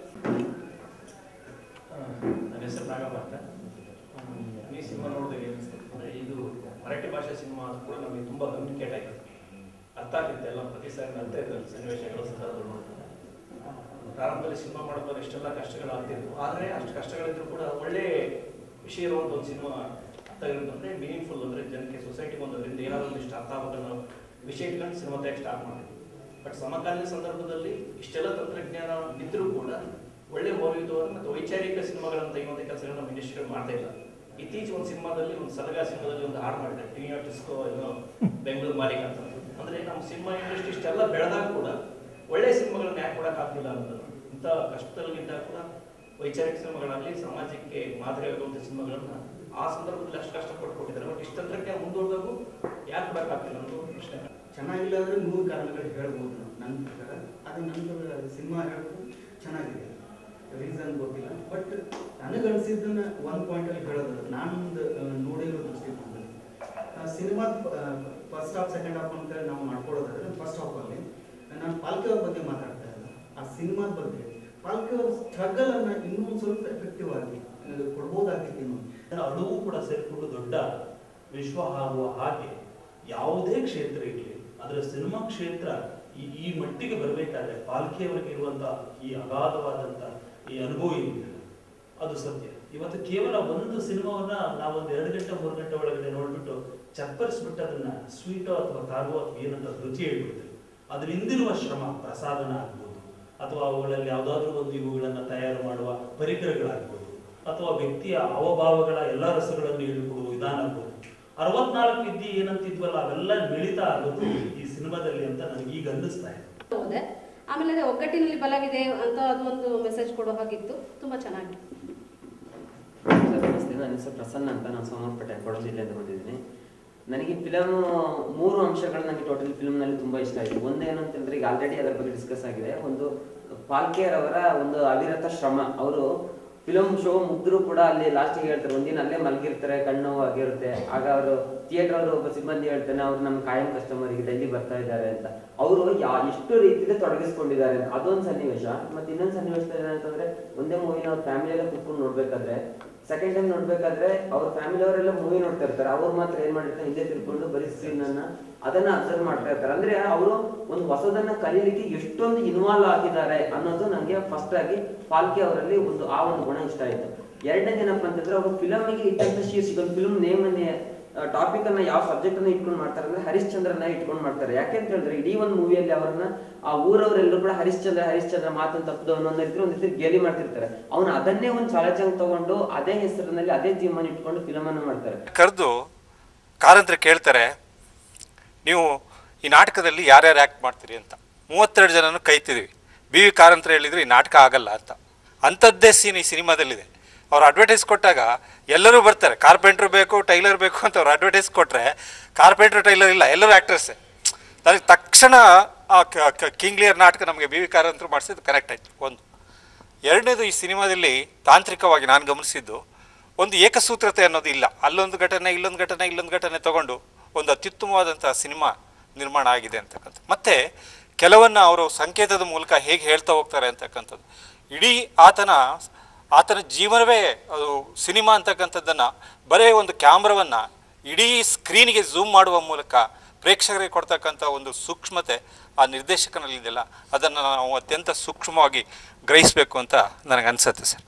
ನನ್ನ ಹೆಸರು ನಾಗಮ್ಮ ಅಂತ ನಾನು ಈ ಸಿನಿಮಾ ನೋಡಿದಾಗ ಏನಿಸ್ತು ಅಂದರೆ ಇದು ಮರಾಠಿ ಭಾಷೆ ಸಿನಿಮಾ ಅದು ಕೂಡ ನಮಗೆ ತುಂಬ ಕಮ್ಯುನಿಕೇಟ್ ಆಗಿದೆ ಅರ್ಥ ಆಗುತ್ತೆ ಎಲ್ಲ ಪ್ರತಿ ಸಾರಿ ಅರ್ಥ ಇದ್ದಾರೆ ಸನ್ನಿವೇಶಗಳು ಸಂದರ್ಭಗಳು ನೋಡ್ತಾರೆ ಪ್ರಾರಂಭದಲ್ಲಿ ಸಿನಿಮಾ ಮಾಡೋದಾಗ ಇಷ್ಟೆಲ್ಲ ಕಷ್ಟಗಳು ಆಗ್ತಿದ್ವು ಆದರೆ ಅಷ್ಟು ಕಷ್ಟಗಳಿದ್ರು ಕೂಡ ಒಳ್ಳೆ ವಿಷಯ ಇರುವಂಥ ಒಂದು ಸಿನಿಮಾ ತೆಗೆದುಕೊಂಡ್ರೆ ಮೀನಿಂಗ್ಫುಲ್ ಅಂದರೆ ಜನಕ್ಕೆ ಸೊಸೈಟಿಗೆ ಒಂದು ಅದರಿಂದ ಏನಾದರೂ ಒಂದಿಷ್ಟು ಅರ್ಥ ಆಗಬೇಕನ್ನೋ ವಿಷಯ ಇಟ್ಕೊಂಡು ಸಿನಿಮಾ ತೆಗೆ ಸ್ಟಾರ್ಟ್ ಮಾಡಿದ್ವಿ ಬಟ್ ಸಮಕಾಲೀನ ಸಂದರ್ಭದಲ್ಲಿ ಇಷ್ಟೆಲ್ಲ ತಂತ್ರಜ್ಞಾನ ಇದ್ರೂ ಕೂಡ ಒಳ್ಳೆ ಮೌಲ್ಯಯುತವಾದ ಮತ್ತು ವೈಚಾರಿಕ ಸಿನಿಮಾಗಳನ್ನು ತೆಗೆಯುವಂಥ ಕೆಲಸಗಳನ್ನ ನಮ್ಮ ಇಂಡಸ್ಟ್ರಿ ಮಾಡ್ತಾ ಇಲ್ಲ ಇತ್ತೀಚೆಗೆ ಒಂದು ಸಿನಿಮಾದಲ್ಲಿ ಒಂದು ಸಲಗ ಸಿನಿಮಾದಲ್ಲಿ ಒಂದು ಹಾಡು ಮಾಡಿದೆ ಟಿನಿಯೋ ಟಿಸ್ಕೋ ಏನೋ ಬೆಂಗಳೂರು ಮಾಲೀಕ ಅಂತ ಅಂದ್ರೆ ನಮ್ಮ ಸಿನಿಮಾ ಇಂಡಸ್ಟ್ರಿ ಇಷ್ಟೆಲ್ಲ ಬೆಳೆದಾಗ ಕೂಡ ಒಳ್ಳೆ ಸಿನಿಮಾಗಳನ್ನ ಯಾಕೆ ಕೊಡೋಕ್ಕಾಗ್ತಿಲ್ಲ ಅನ್ನೋದು ಇಂಥ ಕಷ್ಟದಲ್ಲಿದ್ದಾಗ ಕೂಡ ವೈಚಾರಿಕ ಸಿನಿಮಾಗಳಾಗಲಿ ಸಮಾಜಕ್ಕೆ ಮಾದರಿಯಾಗುವಂಥ ಸಿನಿಮಾಗಳನ್ನ ಆ ಸಂದರ್ಭದಲ್ಲಿ ಅಷ್ಟು ಕಷ್ಟಪಟ್ಟು ಕೊಟ್ಟಿದ್ದಾರೆ ಬಟ್ ಇಷ್ಟು ತಂತ್ರಜ್ಞಾನ ಮುಂದುವರೆದಾಗೂ ಯಾಕೆ ಕೊಡೋಕ್ಕಾಗ್ತಿಲ್ಲ ಅನ್ನೋದು ಪ್ರಶ್ನೆ
ಚೆನ್ನಾಗಿಲ್ಲ ಅಂದ್ರೆ ನೂರು ಕಾರಣಗಳು ಹೇಳ್ಬೋದು ನಾವು ನನ್ನ ಪ್ರಕಾರ ಅದು ನಂತರ ಸಿನಿಮಾ ಹೇಳೋದು ಚೆನ್ನಾಗಿದೆ ರೀಸನ್ ಗೊತ್ತಿಲ್ಲ ಬಟ್ ನನಗನ್ಸಿದ್ದನ್ನ ಒಂದು ಪಾಯಿಂಟಲ್ಲಿ ಹೇಳೋದು ನಾನೊಂದು ಆ, ನೋಡಿರೋ ದೃಷ್ಟಿಕೋನದಲ್ಲಿ cinema first half second half ಅಂತ ನಾವು ಮಾಡ್ಕೊಳ್ಳೋದಾದ್ರೆ ಫಸ್ಟ್ ಹಾಫಲ್ಲಿ ನಾನು ಪಾಲ್ಕೆ ಅವ್ರ ಬಗ್ಗೆ ಮಾತಾಡ್ತಾ ಇಲ್ಲ ಆ ಸಿನಿಮಾದ ಬಗ್ಗೆ ಪಾಲ್ಕೆ ಅವ್ರ ಸ್ಟ್ರಗಲ್ ಅನ್ನ ಇನ್ನೂ ಸ್ವಲ್ಪ ಎಫೆಕ್ಟಿವ್ ಆಗಿ ಆ, ಕೊಡ್ಬೋದಾಗಿತ್ತು ಇನ್ನು
ಅಳುವು ಕೂಡ ಸೇರಿಕೊಂಡು ದೊಡ್ಡ ವಿಶ್ವ ಆಗುವ ಹಾಗೆ ಯಾವುದೇ ಕ್ಷೇತ್ರ ಇರಲಿ ಅದರ ಸಿನಿಮಾ ಕ್ಷೇತ್ರ ಈ ಈ ಮಟ್ಟಿಗೆ ಬರಬೇಕಾದ್ರೆ ಪಾಲ್ಕೆಯವರಿಗೆ ಇರುವಂತ ಈ ಅಗಾಧವಾದಂತ ಈ ಅನುಭವ ಏನಿದೆ ಅದು ಸತ್ಯ ಇವತ್ತು ಕೇವಲ ಒಂದು ಸಿನಿಮಾವನ್ನ ನಾವೊಂದು ಎರಡು ಗಂಟೆ ಮೂರು ಗಂಟೆ ಒಳಗಡೆ ನೋಡ್ಬಿಟ್ಟು ಚಪ್ಪರಿಸ್ಬಿಟ್ಟು ಅದನ್ನ ಸ್ವೀಟೋ ಅಥವಾ ಖಾರವೋ ಅಥವಾ ಏನಂತ ರುಚಿ ಹೇಳ್ಬಿಡ್ತೀವಿ ಅದ್ರ ಹಿಂದಿರುವ ಶ್ರಮ ಪ್ರಸಾದನ ಆಗ್ಬೋದು ಅಥವಾ ಅವುಗಳಲ್ಲಿ ಯಾವುದಾದ್ರೂ ಒಂದು ಇವುಗಳನ್ನ ತಯಾರು ಮಾಡುವ ಪರಿಕರಗಳಾಗ್ಬೋದು ಅಥವಾ ವ್ಯಕ್ತಿಯ ಅವಭಾವಗಳ ಎಲ್ಲ ರಸಗಳನ್ನು ಹೇಳಿಕೊಡುವ ವಿಧಾನ ಆಗ್ಬೋದು ಅರವತ್ನಾಲ್ಕು ವಿದ್ಯೆ ಏನಂತಿದ್ವಲ್ಲ ಅವೆಲ್ಲ ಮಿಳಿತ ಆಗೋದು ಈ ಸಿನಿಮಾದಲ್ಲಿ ಅಂತ ನನಗೆ ಈಗ ಅನ್ನಿಸ್ತಾ ಇದೆ
ಹೋದೆ ಆಮೇಲೆ ಅದೇ ಒಗ್ಗಟ್ಟಿನಲ್ಲಿ ಬಲವಿದೆ ಅಂತ ಅದು ಒಂದು ಮೆಸೇಜ್ ಕೊಡೋ ಹಾಗಿತ್ತು ತುಂಬಾ ಚೆನ್ನಾಗಿ
ಸರ್ ನಮಸ್ತೆ ನನ್ನ ಹೆಸರು ಪ್ರಸನ್ನ ಅಂತ ನಾನು ಸೋಮವಾರಪೇಟೆ ಕೊಡಗು ಜಿಲ್ಲೆಯಿಂದ ಬಂದಿದ್ದೀನಿ ನನಗೆ ಫಿಲಮ್ ಮೂರು ಅಂಶಗಳು ನನಗೆ ಟೋಟಲ್ ಫಿಲ್ಮ್ನಲ್ಲಿ ತುಂಬ ಇಷ್ಟ ಆಯಿತು ಒಂದೇನು ಅಂತಂದ್ರೆ ಈಗ ಆಲ್ರೆಡಿ ಅದರ ಬಗ್ಗೆ ಡಿಸ್ಕಸ್ ಆಗಿದೆ ಒಂದು ಪಾಲ್ಕೇರ್ ಅವರ ಒಂದು ಅವಿರತ ಶ್ರಮ ಅವರು ಫಿಲಮ್ ಶೋ ಮುಗಿದ್ರು ಕೂಡ ಅಲ್ಲಿ ಲಾಸ್ಟಿಗೆ ಹೇಳ್ತಾರೆ ಒಂದಿನ ಅಲ್ಲೇ ಮಲಗಿರ್ತಾರೆ ಕಣ್ಣು ಆಗಿರುತ್ತೆ ಆಗ ಅವರು ಥಿಯೇಟರ್ ಅವರು ಒಬ್ಬ ಸಿಬ್ಬಂದಿ ಹೇಳ್ತಾನೆ ಅವ್ರು ನಮ್ಮ ಕಾಯಂ ಕಸ್ಟಮರ್ ಈಗ ಡೈಲಿ ಬರ್ತಾ ಇದ್ದಾರೆ ಅಂತ ಅವರು ಯಾ ಎಷ್ಟು ರೀತಿಯಲ್ಲಿ ತೊಡಗಿಸ್ಕೊಂಡಿದ್ದಾರೆ ಅಂತ ಅದೊಂದು ಸನ್ನಿವೇಶ ಮತ್ತೆ ಇನ್ನೊಂದು ಸನ್ನಿವೇಶದಲ್ಲಿ ಏನಂತಂದ್ರೆ ಒಂದೇ ಮೂವಿನ ಅವ್ರ ಫ್ಯಾಮಿಲಿ ಎಲ್ಲ ಕುತ್ಕೊಂಡು ನೋಡ್ಬೇಕಾದ್ರೆ ಸೆಕೆಂಡ್ ಟೈಮ್ ನೋಡ್ಬೇಕಾದ್ರೆ ಅವ್ರ ಫ್ಯಾಮಿಲಿ ಅವರೆಲ್ಲ ಮೂವಿ ನೋಡ್ತಾ ಇರ್ತಾರೆ ಅವ್ರು ಮಾತ್ರ ಏನ್ ಮಾಡಿರ್ತಾರೆ ಹಿಂದೆ ತಿರ್ಕೊಂಡು ಬರೀ ಸ್ಕ್ರೀನ್ ಅನ್ನ ಅದನ್ನ ಅಬ್ಸರ್ವ್ ಮಾಡ್ತಾ ಇರ್ತಾರೆ ಅಂದ್ರೆ ಅವರು ಒಂದು ಹೊಸದನ್ನ ಕಲೀಲಿಕ್ಕೆ ಎಷ್ಟೊಂದು ಇನ್ವಾಲ್ವ್ ಆಗಿದ್ದಾರೆ ಅನ್ನೋದು ನಂಗೆ ಫಸ್ಟ್ ಆಗಿ ಪಾಲ್ಕೆ ಅವರಲ್ಲಿ ಒಂದು ಆ ಒಂದು ಗುಣ ಇಷ್ಟ ಆಯ್ತು ಎರಡನೇ ಏನಪ್ಪ ಅಂತಂದ್ರೆ ಅವರು ಫಿಲಮಿಗೆ ಇಟ್ಟಂತ ಶೀರ್ಷಿಕೆ ಒಂದು ಫಿಲ್ಮ್ ನೇಮ್ ಟಾಪಿಕ್ ಅನ್ನ ಯಾವ ಸಬ್ಜೆಕ್ಟ್ ಅನ್ನ ಇಟ್ಕೊಂಡು ಮಾಡ್ತಾರೆ ಅಂದ್ರೆ ಹರಿಶ್ಚಂದ್ರನ ಇಟ್ಕೊಂಡು ಮಾಡ್ತಾರೆ ಯಾಕೆ ಅಂತ ಹೇಳಿದ್ರೆ ಇಡೀ ಒಂದು ಮೂವಿಯಲ್ಲಿ ಅವರನ್ನ ಆ ಊರವರೆಲ್ಲರೂ ಕೂಡ ಹರಿಶ್ಚಂದ್ರ ಹರಿಶ್ಚಂದ್ರ ಮಾತನ್ನು ತಪ್ಪದವನು ಅನ್ನೋ ರೀತಿ ಒಂದು ರೀತಿ ಗೇಲಿ ಮಾಡ್ತಿರ್ತಾರೆ ಅವನು ಅದನ್ನೇ ಒಂದು ಚಾಲೆಂಜ್ ಆಗಿ ತಗೊಂಡು ಅದೇ ಹೆಸರಿನಲ್ಲಿ ಅದೇ ಥೀಮ್ ಅನ್ನು ಇಟ್ಕೊಂಡು ಫಿಲಮ್ ಅನ್ನು ಮಾಡ್ತಾರೆ
ಕರೆದು ಕಾರಂತರ ಕೇಳ್ತಾರೆ ನೀವು ಈ ನಾಟಕದಲ್ಲಿ ಯಾರ್ಯಾರು ಆ್ಯಕ್ಟ್ ಮಾಡ್ತೀರಿ ಅಂತ ಮೂವತ್ತೆರಡು ಜನನು ಕೈತಿದ್ದೀವಿ ಬಿ ವಿ ಕಾರಂತರ ಹೇಳಿದ್ರು ಈ ನಾಟಕ ಆಗಲ್ಲ ಅಂತ ಅಂಥದ್ದೇ ಸೀನ್ ಈ ಸಿನಿಮಾದಲ್ಲಿದೆ ಅವ್ರು ಅಡ್ವರ್ಟೈಸ್ ಕೊಟ್ಟಾಗ ಎಲ್ಲರೂ ಬರ್ತಾರೆ ಕಾರ್ಪೆಂಟ್ರ್ ಬೇಕು ಟೈಲರ್ ಬೇಕು ಅಂತ ಅವ್ರು ಅಡ್ವರ್ಟೈಸ್ ಕೊಟ್ಟರೆ ಕಾರ್ಪೆಂಟ್ರ್ ಟೈಲರ್ ಇಲ್ಲ ಎಲ್ಲರೂ ಆ್ಯಕ್ಟರ್ಸೇ ನನಗೆ ತಕ್ಷಣ ಆ ಕಿಂಗ್ಲಿಯರ್ ನಾಟಕ ನಮಗೆ ಬಿ ವಿ ಕಾರಂತರು ಮಾಡಿಸಿದ್ದು ಕನೆಕ್ಟ್ ಆಯಿತು ಒಂದು ಎರಡನೇದು ಈ ಸಿನಿಮಾದಲ್ಲಿ ತಾಂತ್ರಿಕವಾಗಿ ನಾನು ಗಮನಿಸಿದ್ದು ಒಂದು ಏಕಸೂತ್ರತೆ ಅನ್ನೋದು ಇಲ್ಲ ಅಲ್ಲೊಂದು ಘಟನೆ ಇಲ್ಲೊಂದು ಘಟನೆ ಇಲ್ಲೊಂದು ಘಟನೆ ತಗೊಂಡು ಒಂದು ಅತ್ಯುತ್ತಮವಾದಂಥ ಸಿನಿಮಾ ನಿರ್ಮಾಣ ಆಗಿದೆ ಅಂತಕ್ಕಂಥ ಮತ್ತು ಕೆಲವನ್ನ ಅವರು ಸಂಕೇತದ ಮೂಲಕ ಹೇಗೆ ಹೇಳ್ತಾ ಹೋಗ್ತಾರೆ ಅಂತಕ್ಕಂಥದ್ದು ಇಡೀ ಆತನ ಆತನ ಜೀವನವೇ ಅದು ಸಿನಿಮಾ ಅಂತಕ್ಕಂಥದ್ದನ್ನು ಬರೇ ಒಂದು ಕ್ಯಾಮ್ರವನ್ನು ಇಡೀ ಸ್ಕ್ರೀನಿಗೆ ಝೂಮ್ ಮಾಡುವ ಮೂಲಕ ಪ್ರೇಕ್ಷಕರಿಗೆ ಕೊಡ್ತಕ್ಕಂಥ ಒಂದು ಸೂಕ್ಷ್ಮತೆ ಆ ನಿರ್ದೇಶಕನಲ್ಲಿದೆಯಲ್ಲ ಅದನ್ನು ನಾವು ಅತ್ಯಂತ ಸೂಕ್ಷ್ಮವಾಗಿ ಗ್ರಹಿಸಬೇಕು ಅಂತ ನನಗೆ ಅನಿಸುತ್ತೆ ಸರ್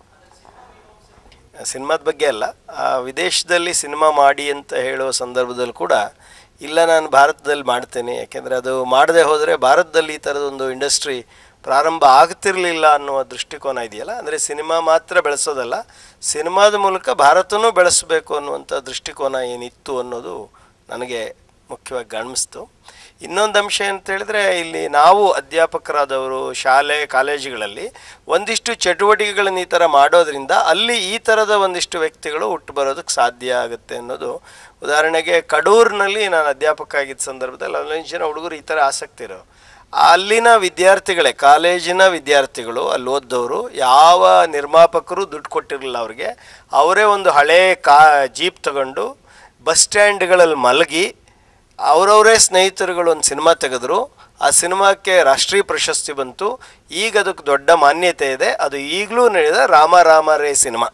ಸಿನಿಮಾದ ಬಗ್ಗೆ ಅಲ್ಲ ಆ ವಿದೇಶದಲ್ಲಿ ಸಿನಿಮಾ ಮಾಡಿ ಅಂತ ಹೇಳುವ ಸಂದರ್ಭದಲ್ಲಿ ಕೂಡ ಇಲ್ಲ ನಾನು ಭಾರತದಲ್ಲಿ ಮಾಡ್ತೇನೆ ಯಾಕೆಂದರೆ ಅದು ಮಾಡದೆ ಹೋದರೆ ಭಾರತದಲ್ಲಿ ಈ ಥರದೊಂದು ಇಂಡಸ್ಟ್ರಿ ಪ್ರಾರಂಭ ಆಗ್ತಿರಲಿಲ್ಲ ಅನ್ನುವ ದೃಷ್ಟಿಕೋನ ಇದೆಯಲ್ಲ ಅಂದರೆ ಸಿನಿಮಾ ಮಾತ್ರ ಬೆಳೆಸೋದಲ್ಲ ಸಿನಿಮಾದ ಮೂಲಕ ಭಾರತನೂ ಬೆಳೆಸಬೇಕು ಅನ್ನುವಂಥ ದೃಷ್ಟಿಕೋನ ಏನಿತ್ತು ಅನ್ನೋದು ನನಗೆ ಮುಖ್ಯವಾಗಿ ಗಮನಿಸ್ತು ಇನ್ನೊಂದು ಅಂಶ ಅಂತ ಹೇಳಿದ್ರೆ ಇಲ್ಲಿ ನಾವು ಅಧ್ಯಾಪಕರಾದವರು ಶಾಲೆ ಕಾಲೇಜುಗಳಲ್ಲಿ ಒಂದಿಷ್ಟು ಚಟುವಟಿಕೆಗಳನ್ನು ಈ ಥರ ಮಾಡೋದ್ರಿಂದ ಅಲ್ಲಿ ಈ ಥರದ ಒಂದಿಷ್ಟು ವ್ಯಕ್ತಿಗಳು ಹುಟ್ಟು ಬರೋದಕ್ಕೆ ಸಾಧ್ಯ ಆಗುತ್ತೆ ಅನ್ನೋದು ಉದಾಹರಣೆಗೆ ಕಡೂರಿನಲ್ಲಿ ನಾನು ಅಧ್ಯಾಪಕ ಆಗಿದ್ದ ಸಂದರ್ಭದಲ್ಲಿ ಅಲ್ಲಿನ ಜನ ಹುಡುಗರು ಈ ಥರ ಆಸಕ್ತಿ ಇರೋ ಅಲ್ಲಿನ ವಿದ್ಯಾರ್ಥಿಗಳೇ ಕಾಲೇಜಿನ ವಿದ್ಯಾರ್ಥಿಗಳು ಅಲ್ಲಿ ಓದ್ದವರು ಯಾವ ನಿರ್ಮಾಪಕರು ದುಡ್ಡು ಕೊಟ್ಟಿರಲಿಲ್ಲ ಅವ್ರಿಗೆ ಅವರೇ ಒಂದು ಹಳೇ ಕಾ ಜೀಪ್ ತಗೊಂಡು ಬಸ್ ಸ್ಟ್ಯಾಂಡ್ಗಳಲ್ಲಿ ಮಲಗಿ ಅವರವರೇ ಸ್ನೇಹಿತರುಗಳು ಒಂದು ಸಿನಿಮಾ ತೆಗೆದ್ರು ಆ ಸಿನಿಮಾಕ್ಕೆ ರಾಷ್ಟ್ರೀಯ ಪ್ರಶಸ್ತಿ ಬಂತು ಈಗ ಅದಕ್ಕೆ ದೊಡ್ಡ ಮಾನ್ಯತೆ ಇದೆ ಅದು ಈಗಲೂ ನಡೆದ ರಾಮ ರಾಮ ರೇ ಸಿನಿಮಾ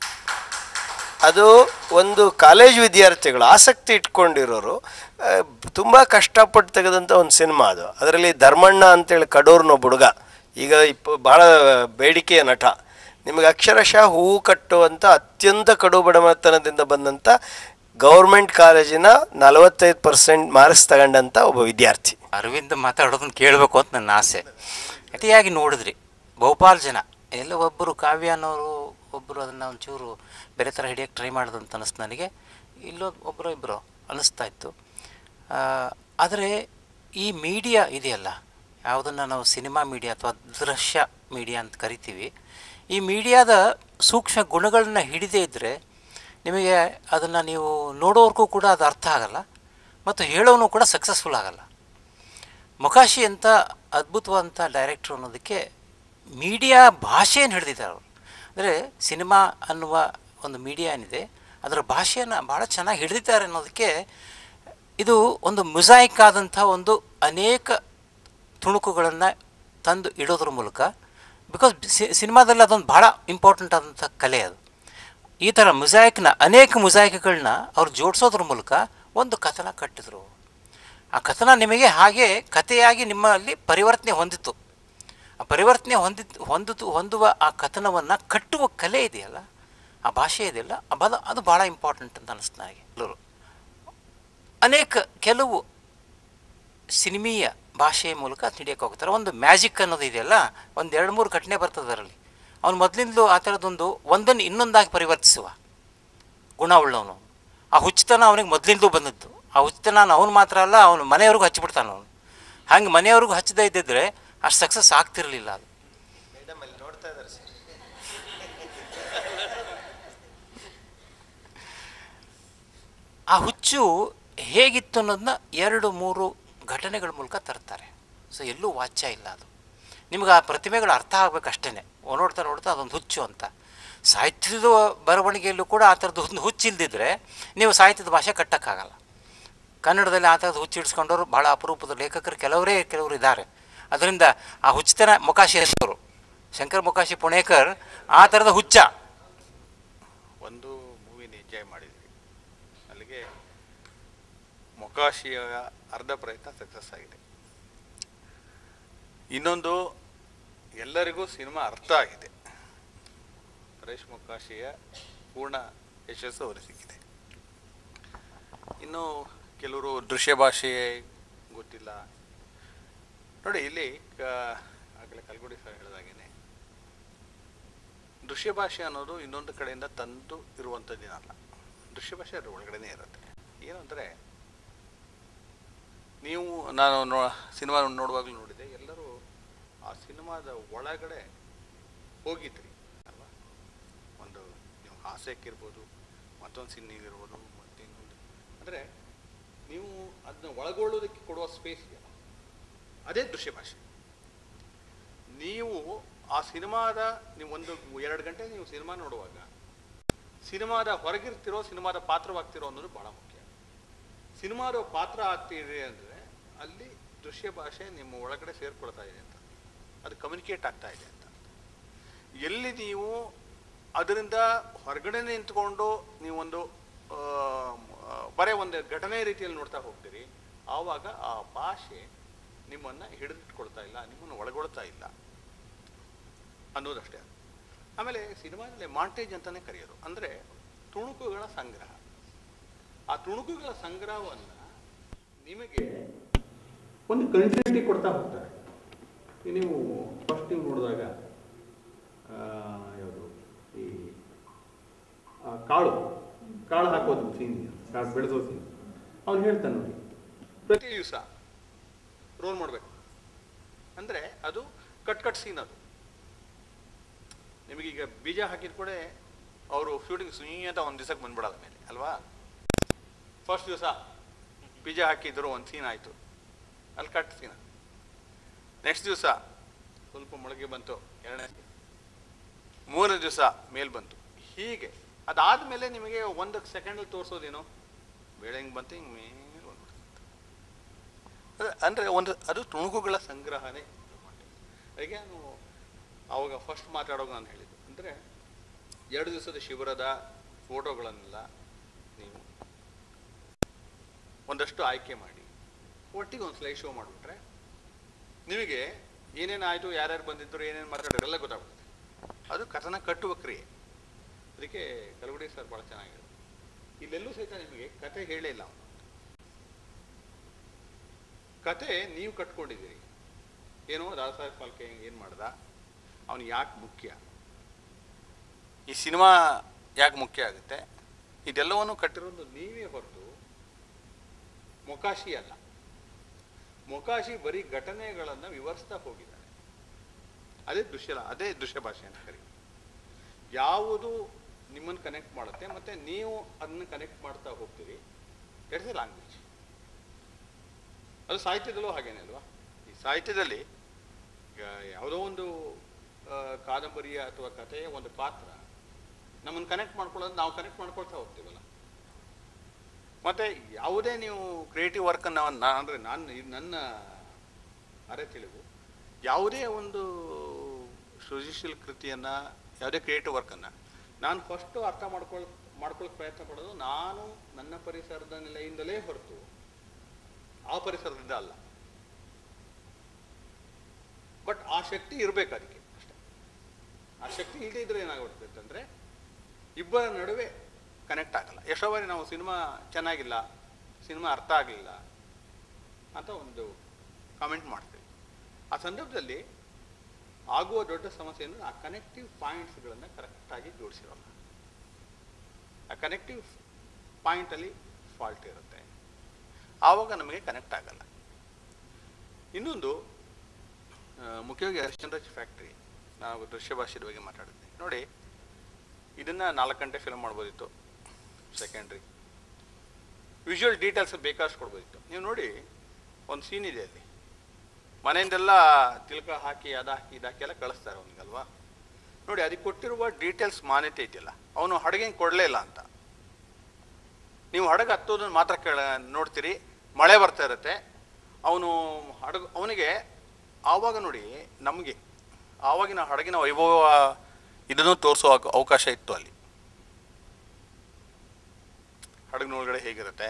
ಅದು ಒಂದು ಕಾಲೇಜ್ ವಿದ್ಯಾರ್ಥಿಗಳು ಆಸಕ್ತಿ ಇಟ್ಕೊಂಡಿರೋರು ತುಂಬ ಕಷ್ಟಪಟ್ಟು ತೆಗೆದಂಥ ಒಂದು ಸಿನಿಮಾ ಅದು ಅದರಲ್ಲಿ ಧರ್ಮಣ್ಣ ಅಂತೇಳಿ ಕಡೂರ್ನ ಒಬ್ಬ ಹುಡುಗ ಈಗ ಇಪ್ಪ ಭಾಳ ಬೇಡಿಕೆಯ ನಟ ನಿಮಗೆ ಅಕ್ಷರಶಃ ಹೂವು ಕಟ್ಟುವಂಥ ಅತ್ಯಂತ ಕಡು ಬಡಮತನದಿಂದ ಬಂದಂಥ ಗೌರ್ಮೆಂಟ್ ಕಾಲೇಜಿನ ನಲವತ್ತೈದು ಪರ್ಸೆಂಟ್ ಮಾರ್ಕ್ಸ್ ತಗೊಂಡಂಥ ಒಬ್ಬ ವಿದ್ಯಾರ್ಥಿ
ಅರವಿಂದ್ ಮಾತಾಡೋದನ್ನ ಕೇಳಬೇಕು ಅಂತ ನನ್ನ ಆಸೆ ಅತಿಯಾಗಿ ನೋಡಿದ್ರಿ ಬಹುಪಾಲು ಜನ ಎಲ್ಲ ಒಬ್ಬರು ಕಾವ್ಯ ಅನ್ನೋರು ಒಬ್ಬರು ಅದನ್ನು ಒಂಚೂರು ಬೇರೆ ಥರ ಹಿಡಿಯೋಕ್ಕೆ ಟ್ರೈ ಮಾಡೋದಂತ ಅನಿಸ್ತು ನನಗೆ ಇಲ್ಲೋ ಒಬ್ಬರು ಇಬ್ಬರು ಅನ್ನಿಸ್ತಾ ಇತ್ತು ಆದರೆ ಈ ಮೀಡಿಯಾ ಇದೆಯಲ್ಲ ಯಾವುದನ್ನು ನಾವು ಸಿನಿಮಾ ಮೀಡಿಯಾ ಅಥವಾ ದೃಶ್ಯ ಮೀಡಿಯಾ ಅಂತ ಕರಿತೀವಿ ಈ ಮೀಡಿಯಾದ ಸೂಕ್ಷ್ಮ ಗುಣಗಳನ್ನ ಹಿಡಿದೇ ಇದ್ದರೆ ನಿಮಗೆ ಅದನ್ನು ನೀವು ನೋಡೋರ್ಗೂ ಕೂಡ ಅದು ಅರ್ಥ ಆಗಲ್ಲ ಮತ್ತು ಹೇಳೋನು ಕೂಡ ಸಕ್ಸಸ್ಫುಲ್ ಆಗಲ್ಲ ಮೊಕಾಶಿ ಅಂತ ಅದ್ಭುತವಾದಂಥ ಡೈರೆಕ್ಟ್ರು ಅನ್ನೋದಕ್ಕೆ ಮೀಡಿಯಾ ಭಾಷೆಯನ್ನು ಹಿಡಿದಿದ್ದಾರೆ ಅವರು ಅಂದರೆ ಸಿನಿಮಾ ಅನ್ನುವ ಒಂದು ಮೀಡಿಯಾ ಏನಿದೆ ಅದರ ಭಾಷೆಯನ್ನು ಭಾಳ ಚೆನ್ನಾಗಿ ಹಿಡಿದಿದ್ದಾರೆ ಅನ್ನೋದಕ್ಕೆ ಇದು ಒಂದು ಮುಸಾಯಿಕ್ ಆದಂಥ ಒಂದು ಅನೇಕ ತುಣುಕುಗಳನ್ನು ತಂದು ಇಡೋದ್ರ ಮೂಲಕ ಬಿಕಾಸ್ ಸಿನಿಮಾದಲ್ಲಿ ಅದೊಂದು ಭಾಳ ಇಂಪಾರ್ಟೆಂಟ್ ಆದಂಥ ಕಲೆ ಅದು ಈ ಥರ ಮುಜಾಯಿಕ್ನ ಅನೇಕ ಮುಜಾಯಿಕ್ಗಳನ್ನ ಅವ್ರು ಜೋಡಿಸೋದ್ರ ಮೂಲಕ ಒಂದು ಕಥನ ಕಟ್ಟಿದ್ರು ಆ ಕಥನ ನಿಮಗೆ ಹಾಗೆ ಕಥೆಯಾಗಿ ನಿಮ್ಮಲ್ಲಿ ಪರಿವರ್ತನೆ ಹೊಂದಿತ್ತು ಆ ಪರಿವರ್ತನೆ ಹೊಂದಿದ್ದು ಹೊಂದಿತು ಹೊಂದುವ ಆ ಕಥನವನ್ನು ಕಟ್ಟುವ ಕಲೆ ಇದೆಯಲ್ಲ ಆ ಭಾಷೆ ಇದೆಯಲ್ಲ ಅದು ಅದು ಭಾಳ ಇಂಪಾರ್ಟೆಂಟ್ ಅಂತ ಅನಿಸ್ತು ನನಗೆ ಎಲ್ಲರೂ ಅನೇಕ ಕೆಲವು ಸಿನಿಮೀಯ ಭಾಷೆಯ ಮೂಲಕ ಹಿಡಿಯಕ್ಕೆ ಹೋಗ್ತಾರೆ ಒಂದು ಮ್ಯಾಜಿಕ್ ಅನ್ನೋದು ಇದೆಯಲ್ಲ ಒಂದು ಎರಡು ಮೂರು ಘಟನೆ ಬರ್ತದೆ ಅದರಲ್ಲಿ ಅವನು ಮೊದಲಿಂದಲೂ ಆ ಥರದೊಂದು ಒಂದನ್ನು ಇನ್ನೊಂದಾಗಿ ಪರಿವರ್ತಿಸುವ ಗುಣ ಉಳ್ಳವನು ಆ ಹುಚ್ಚುತನ ಅವನಿಗೆ ಮೊದಲಿಂದಲೂ ಬಂದದ್ದು ಆ ಹುಚ್ಚುತನ ಅವನು ಮಾತ್ರ ಅಲ್ಲ ಅವನು ಮನೆಯವ್ರಿಗೂ ಹಚ್ಚಿಬಿಡ್ತಾನೆ ಅವನು ಹಾಗೆ ಮನೆಯವ್ರಿಗೂ ಹಚ್ಚದೇ ಇದ್ದಿದ್ರೆ ಅಷ್ಟು ಸಕ್ಸಸ್ ಆಗ್ತಿರಲಿಲ್ಲ ಅದು
ಮೇಡಮ್ ಅಲ್ಲಿ ನೋಡ್ತಾ ಇದ್ದಾರೆ ಸರ್
ಆ ಹುಚ್ಚು ಹೇಗಿತ್ತು ಅನ್ನೋದನ್ನ ಎರಡು ಮೂರು ಘಟನೆಗಳ ಮೂಲಕ ತರ್ತಾರೆ ಸೊ ಎಲ್ಲೂ ವಾಚ್ಯ ಇಲ್ಲ ಅದು ನಿಮ್ಗೆ ಆ ಪ್ರತಿಮೆಗಳು ಅರ್ಥ ಆಗ್ಬೇಕು ಅಷ್ಟೇ ನೋಡ್ತಾ ನೋಡ್ತಾ ಅದೊಂದು ಹುಚ್ಚು ಅಂತ ಸಾಹಿತ್ಯದ ಬರವಣಿಗೆಯಲ್ಲೂ ಕೂಡ ಆ ಥರದ್ದು ಒಂದು ಹುಚ್ಚು ಇಲ್ದಿದ್ರೆ ನೀವು ಸಾಹಿತ್ಯದ ಭಾಷೆ ಕಟ್ಟೋಕ್ಕಾಗಲ್ಲ ಕನ್ನಡದಲ್ಲಿ ಆ ಥರದ್ದು ಹುಚ್ಚು ಹಿಡಿಸ್ಕೊಂಡವರು ಭಾಳ ಅಪರೂಪದ ಲೇಖಕರು ಕೆಲವರೇ ಕೆಲವರು ಇದ್ದಾರೆ ಅದರಿಂದ ಆ ಹುಚ್ಚತನ ಮೊಕಾಶಿ ಹೆಸರು ಶಂಕರ್ ಮೊಕಾಶಿ ಪುಣೇಕರ್ ಆ ಥರದ ಹುಚ್ಚ
ಒಂದು ಮೂವಿನ ಎಂಜಾಯ್ ಮಾಡಿದ್ವಿ ಅಲ್ಲಿಗೆ ಮೊಕಾಶಿಯ ಅರ್ಧ ಪ್ರಯತ್ನ ಸಕ್ಸಸ್ ಆಗಿದೆ ಇನ್ನೊಂದು ಎಲ್ಲರಿಗೂ ಸಿನಿಮಾ ಅರ್ಥ ಆಗಿದೆ ಪರೇಶ್ ಮೊಕಾಶಿಯ ಪೂರ್ಣ ಯಶಸ್ಸು ಅವರಿಗೆ ಸಿಕ್ಕಿದೆ ಇನ್ನು ಕೆಲವರು ದೃಶ್ಯ ಭಾಷೆ ಗೊತ್ತಿಲ್ಲ ನೋಡಿ ಇಲ್ಲಿ ಕ- ಆಗಲೇ ಕಲ್ಗುಡಿ ಸರ್ ಹೇಳಿದಾಗೇನೆ ದೃಶ್ಯ ಭಾಷೆ ಅನ್ನೋದು ಇನ್ನೊಂದು ಕಡೆಯಿಂದ ತಂದು ಇರುವಂಥದ್ದೇನಲ್ಲ ದೃಶ್ಯ ಭಾಷೆ ಅದ್ರ ಒಳಗಡೆನೇ ಇರುತ್ತೆ ಏನು ಅಂದರೆ ನೀವು ನಾನು ನೋ ಸಿನಿಮಾ ನೋಡುವಾಗಲೂ ನೋಡಿದೆ ಎಲ್ಲರೂ ಆ ಸಿನಿಮಾದ ಒಳಗಡೆ ಹೋಗಿದ್ರಿ ಅಲ್ವಾ ಒಂದು ನೀವು ಹಾಸ್ಯಕ್ಕಿರ್ಬೋದು ಮತ್ತೊಂದು ಸಿನ್ನಿಗಿರ್ಬೋದು ಮತ್ತೆ ಇನ್ನೊಂದು ಅಂದರೆ ನೀವು ಅದನ್ನ ಒಳಗೊಳ್ಳೋದಕ್ಕೆ ಕೊಡುವ ಸ್ಪೇಸ್ ಇದೆಯಲ್ಲ ಅದೇ ದೃಶ್ಯ ಭಾಷೆ ನೀವು ಆ ಸಿನಿಮಾದ ನೀವು ಒಂದು ಎರಡು ಗಂಟೆ ನೀವು ಸಿನಿಮಾ ನೋಡುವಾಗ ಸಿನಿಮಾದ ಹೊರಗಿರ್ತಿರೋ ಸಿನಿಮಾದ ಪಾತ್ರವಾಗ್ತಿರೋ ಅನ್ನೋದು ಬಹಳ ಮುಖ್ಯ ಸಿನಿಮಾದ ಪಾತ್ರ ಆಗ್ತಿದೆ ಅಂದರೆ ಅಲ್ಲಿ ದೃಶ್ಯ ಭಾಷೆ ನಿಮ್ಮ ಒಳಗಡೆ ಸೇರ್ಕೊಳ್ತಾ ಇದೆ ಅಂತ ಅದು ಕಮ್ಯುನಿಕೇಟ್ ಆಗ್ತಾ ಇದೆ ಅಂತ ಎಲ್ಲಿ ನೀವು ಅದರಿಂದ ಹೊರಗಡೆ ನಿಂತ್ಕೊಂಡು ನೀವೊಂದು ಆ, ಆ, ಬರೇ ಒಂದು ಘಟನೆ ರೀತಿಯಲ್ಲಿ ನೋಡ್ತಾ ಹೋಗ್ತೀರಿ ಆವಾಗ ಆ ಭಾಷೆ ನಿಮ್ಮನ್ನು ಹಿಡಿದಿಟ್ಕೊಳ್ತಾ ಇಲ್ಲ ನಿಮ್ಮನ್ನು ಒಳಗೊಳ್ತಾ ಇಲ್ಲ ಅನ್ನೋದಷ್ಟೇ ಆಮೇಲೆ ಸಿನಿಮಾದಲ್ಲಿ ಮಾಂಟೇಜ್ ಅಂತಾನೆ ಕರೆಯೋದು ಅಂದರೆ ತುಣುಕುಗಳ ಸಂಗ್ರಹ ಆ ತುಣುಕುಗಳ ಸಂಗ್ರಹವನ್ನು ನಿಮಗೆ ಒಂದು ಕಂಟಿನ್ಯೂಟಿ ಕೊಡ್ತಾ ಹೋಗ್ತಾರೆ ಈ ನೀವು ಫಸ್ಟ್ ನೀವು ನೋಡಿದಾಗ ಆ, ಯಾವುದು ಈ ಆ, ಕಾಳು ಕಾಳು ಹಾಕೋದು ಸೀನ್ ಕಾಳು ಬೆಳೆಸೋ ಸೀನ್ ಅವ್ನು ಹೇಳ್ತಾನೆ ನೋಡಿ ಪ್ರತಿ ದಿವಸ ರೋಲ್ ಮಾಡಬೇಕು ಅಂದರೆ ಅದು ಕಟ್ ಕಟ್ ಸೀನ್ ಅದು ನಿಮಗೀಗ ಬೀಜ ಹಾಕಿದ ಕೂಡ ಅವರು ಶೂಟಿಂಗ್ ಸುಯಿ ಅಂತ ಒಂದು ದಿವಸಕ್ಕೆ ಬಂದ್ಬಿಡೋದ ಮೇಲೆ ಅಲ್ವಾ ಫಸ್ಟ್ ದಿವಸ ಬೀಜ ಹಾಕಿದ್ರು ಒಂದು ಸೀನ್ ಆಯಿತು ಅಲ್ಲಿ ಕಟ್ ಸೀನ್ ನೆಕ್ಸ್ಟ್ ದಿವಸ ಸ್ವಲ್ಪ ಮೊಳಗೆ ಬಂತು ಎರಡನೇ scene. ಮೂರನೇ ದಿವಸ ಮೇಲ್ ಬಂತು ಹೀಗೆ ಅದಾದಮೇಲೆ ನಿಮಗೆ ಒಂದು ಸೆಕೆಂಡಲ್ಲಿ ತೋರಿಸೋದೇನು ಬೇಳೆ ಹಿಂಗೆ ಬಂತು ಹಿಂಗೆ ಮೇಲೆ ಬಂದ್ಬಿಡ್ತು ಅದ- ಅಂದ್ರೆ ಒಂದು ಅದು ತುಣುಕುಗಳ ಸಂಗ್ರಹನೇ ಅದಕ್ಕೆ ನಾನು ಅವಾಗ ಫಸ್ಟ್ ಮಾತಾಡೋದು ನಾನು ಹೇಳಿದ್ದು ಅಂದರೆ ಎರಡು ದಿವಸದ ಶಿಬಿರದ ಫೋಟೋಗಳನ್ನೆಲ್ಲ ನೀವು ಒಂದಷ್ಟು ಆಯ್ಕೆ ಮಾಡಿ ಒಟ್ಟಿಗೆ ಒಂದು ಸ್ಲೈಡ್ ಶೋ ಮಾಡಿಬಿಟ್ರೆ ನಿಮಗೆ ಏನೇನು ಆಯಿತು ಯಾರ್ಯಾರು ಬಂದಿದ್ದರು ಏನೇನು ಮಾತಾಡೋರು ಎಲ್ಲ ಗೊತ್ತಾಗ್ತದೆ ಅದು ಕಥನ ಕಟ್ಟುವ ಕ್ರಿಯೆ ಅದಕ್ಕೆ ಕಲಗುಡಿ ಸರ್ ಭಾಳ ಚೆನ್ನಾಗಿದೆ ಇಲ್ಲೆಲ್ಲೂ ಸಹಿತ ನಿಮಗೆ ಕತೆ ಹೇಳೇ ಇಲ್ಲ ಅವನು ಕತೆ ನೀವು ಕಟ್ಕೊಂಡಿದ್ದೀರಿ ಏನು ದಾದಾ ಸಾಹೇಬ್ ಫಾಲ್ಕೆ ಏನು ಮಾಡ್ದ ಅವನು ಯಾಕೆ ಮುಖ್ಯ ಈ ಸಿನಿಮಾ ಯಾಕೆ ಮುಖ್ಯ ಆಗುತ್ತೆ ಇದೆಲ್ಲವನ್ನು ಕಟ್ಟಿರೋದು ನೀವೇ ಹೊರತು ಮೊಕಾಶಿ ಅಲ್ಲ ಮೊಕಾಶಿ ಬರೀ ಘಟನೆಗಳನ್ನು ವಿವರಿಸ್ತಾ ಹೋಗಿದ್ದಾನೆ ಅದೇ ದೃಶ್ಯ ಅದೇ ದೃಶ್ಯ ಭಾಷೆ ಅಂತ ಕರಿ ಯಾವುದು ನಿಮ್ಮನ್ನು ಕನೆಕ್ಟ್ ಮಾಡುತ್ತೆ ಮತ್ತೆ ನೀವು ಅದನ್ನು ಕನೆಕ್ಟ್ ಮಾಡ್ತಾ ಹೋಗ್ತೀರಿ ದಟ್ಸ್ ಎ ಲ್ಯಾಂಗ್ವೇಜ್ ಅದು ಸಾಹಿತ್ಯದಲ್ಲೂ ಹಾಗೇನೆ ಅಲ್ವಾ ಈ ಸಾಹಿತ್ಯದಲ್ಲಿ ಈಗ ಯಾವುದೋ ಒಂದು ಆ, ಕಾದಂಬರಿಯ ಅಥವಾ ಕಥೆಯ ಒಂದು ಪಾತ್ರ ನಮ್ಮನ್ನು ಕನೆಕ್ಟ್ ಮಾಡ್ಕೊಳ್ಳೋದು ನಾವು ಕನೆಕ್ಟ್ ಮಾಡ್ಕೊಳ್ತಾ ಹೋಗ್ತೀವಲ್ಲ ಮತ್ತೆ ಯಾವುದೇ ನೀವು ಕ್ರಿಯೇಟಿವ್ ವರ್ಕನ್ನು ನಾನು ಅಂದರೆ ನಾನು ಇದು ನನ್ನ ಅರೆ ತಿಳಿವು ಯಾವುದೇ ಒಂದು ಸೃಜನಶೀಲ ಕೃತಿಯನ್ನು ಯಾವುದೇ ಕ್ರಿಯೇಟಿವ್ ವರ್ಕನ್ನು ನಾನು ಫಸ್ಟು ಅರ್ಥ ಮಾಡ್ಕೊಳ್ ಮಾಡ್ಕೊಳ್ಳೋಕೆ ಪ್ರಯತ್ನ ಪಡೋದು ನಾನು ನನ್ನ ಪರಿಸರದ ನೆಲೆಯಿಂದಲೇ ಹೊರತು ಆ ಪರಿಸರದಿಂದ ಅಲ್ಲ ಬಟ್ ಆ ಶಕ್ತಿ ಇರಬೇಕು ಅದಕ್ಕೆ ಅಷ್ಟೇ ಆ ಶಕ್ತಿ ಇಲ್ಲದೆ ಇದ್ರೆ ಏನಾಗ್ಬಿಡ್ತದೆ ಅಂತಂದರೆ ಇಬ್ಬರ ನಡುವೆ ಕನೆಕ್ಟ್ ಆಗಲ್ಲ ಎಷ್ಟೋ ಬಾರಿ ನಾವು ಸಿನಿಮಾ ಚೆನ್ನಾಗಿಲ್ಲ ಸಿನಿಮಾ ಅರ್ಥ ಆಗಲಿಲ್ಲ ಅಂತ ಒಂದು ಕಾಮೆಂಟ್ ಮಾಡ್ತೀವಿ ಆ ಸಂದರ್ಭದಲ್ಲಿ ಆಗುವ ದೊಡ್ಡ ಸಮಸ್ಯೆ ಅಂದರೆ ಆ ಕನೆಕ್ಟಿವ್ ಪಾಯಿಂಟ್ಸ್ಗಳನ್ನು ಕರೆಕ್ಟಾಗಿ ಜೋಡಿಸಿರೋಲ್ಲ ಆ ಕನೆಕ್ಟಿವ್ ಪಾಯಿಂಟಲ್ಲಿ ಫಾಲ್ಟ್ ಇರುತ್ತೆ ಆವಾಗ ನಮಗೆ ಕನೆಕ್ಟ್ ಆಗಲ್ಲ ಇನ್ನೊಂದು ಆ, ಮುಖ್ಯವಾಗಿ ಹರಿಶ್ಚಂದ್ರ ಫ್ಯಾಕ್ಟ್ರಿ ನಾವು ದೃಶ್ಯ ಭಾಷೆದ ಬಗ್ಗೆ ಮಾತಾಡಿದ್ವಿ ನೋಡಿ ಇದನ್ನು ನಾಲ್ಕು ಗಂಟೆ ಫಿಲ್ಮ್ ಮಾಡ್ಬೋದಿತ್ತು ಸೆಕೆಂಡ್ರಿ ವಿಜುವಲ್ ಡೀಟೇಲ್ಸ್ ಬೇಕಾದಷ್ಟು ಕೊಡ್ಬೋದಿತ್ತು ನೀವು ನೋಡಿ ಒಂದು ಸೀನ್ ಇದೆ ಅಲ್ಲಿ ಮನೆಯಿಂದೆಲ್ಲ ತಿಲಕ ಹಾಕಿ ಅದು ಹಾಕಿ ಇದು ಹಾಕಿ ಎಲ್ಲ ಕಳಿಸ್ತಾರೆ ಅವನಿಗಲ್ವಾ ನೋಡಿ ಅದಕ್ಕೆ ಕೊಟ್ಟಿರುವ ಡೀಟೇಲ್ಸ್ ಮಾನ್ಯತೆ ಇದೆಯಲ್ಲ ಅವನು ಹಡಗೇನು ಕೊಡಲೇ ಇಲ್ಲ ಅಂತ ನೀವು ಹಡಗು ಹತ್ತೋದನ್ನು ಮಾತ್ರ ಕೇಳ ನೋಡ್ತೀರಿ ಮಳೆ ಬರ್ತಾ ಇರುತ್ತೆ ಅವನು ಹಡಗು ಅವನಿಗೆ ಆವಾಗ ನೋಡಿ ನಮಗೆ ಆವಾಗಿನ ಹಡಗಿನ ವೈಭವ ಇದನ್ನು ತೋರಿಸೋ ಅವಕ- ಅವಕಾಶ ಇತ್ತು ಅಲ್ಲಿ ಹಡಗಿನೊಳಗಡೆ ಹೇಗಿರುತ್ತೆ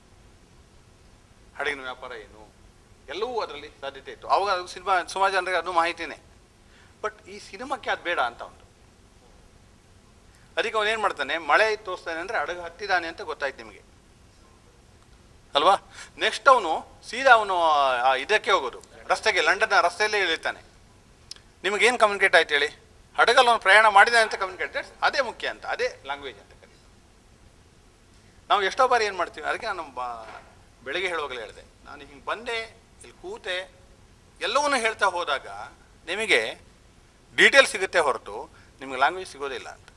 ಹಡಗಿನ ವ್ಯಾಪಾರ ಏನು ಎಲ್ಲವೂ ಅದರಲ್ಲಿ ಸಾಧ್ಯತೆ ಇತ್ತು ಆವಾಗ ಅದು ಸಿನಿಮಾ ಸುಮಾರು ಜನರಿಗೆ ಅದು ಮಾಹಿತಿನೇ ಬಟ್ ಈ ಸಿನಿಮಾಕ್ಕೆ ಅದು ಬೇಡ ಅಂತ ಒಂದು ಅದಕ್ಕೆ ಅವನೇನು ಮಾಡ್ತಾನೆ ಮಳೆ ತೋರಿಸ್ತಾನೆ ಅಂದರೆ ಹಡಗು ಹತ್ತಿದ್ದಾನೆ ಅಂತ ಗೊತ್ತಾಯ್ತು ನಿಮಗೆ ಅಲ್ವಾ ನೆಕ್ಸ್ಟ್ ಅವನು ಸೀದಾ ಅವನು ಆ ಇದಕ್ಕೆ ಹೋಗೋದು ರಸ್ತೆಗೆ ಲಂಡನ್ನ ರಸ್ತೆಯಲ್ಲೇ ಇಳಿತಾನೆ ನಿಮಗೇನು ಕಮ್ಯುನಿಕೇಟ್ ಆಯ್ತು ಹೇಳಿ ಹಡಗಲ್ಲಿ ಅವನು ಪ್ರಯಾಣ ಮಾಡಿದಾನೆ ಅಂತ ಕಮ್ಯುನಿಕೇಟ್ ಅದೇ ಮುಖ್ಯ ಅಂತ ಅದೇ ಲ್ಯಾಂಗ್ವೇಜ್ ಅಂತ ಕರೀತಾರೆ ನಾವು ಎಷ್ಟೋ ಬಾರಿ ಏನು ಮಾಡ್ತೀವಿ ಅದಕ್ಕೆ ನಾನು ಬಾ- ಬೆಳಿಗ್ಗೆ ಹೇಳುವಾಗಲೇ ಹೇಳಿದೆ ನಾನು ಹಿಂಗೆ ಬಂದೆ ಇಲ್ಲಿ ಕೂತೆ ಎಲ್ಲವನ್ನೂ ಹೇಳ್ತಾ ಹೋದಾಗ ನಿಮಗೆ ಡೀಟೇಲ್ ಸಿಗುತ್ತೆ ಹೊರತು ನಿಮಗೆ ಲ್ಯಾಂಗ್ವೇಜ್ ಸಿಗೋದಿಲ್ಲ ಅಂತ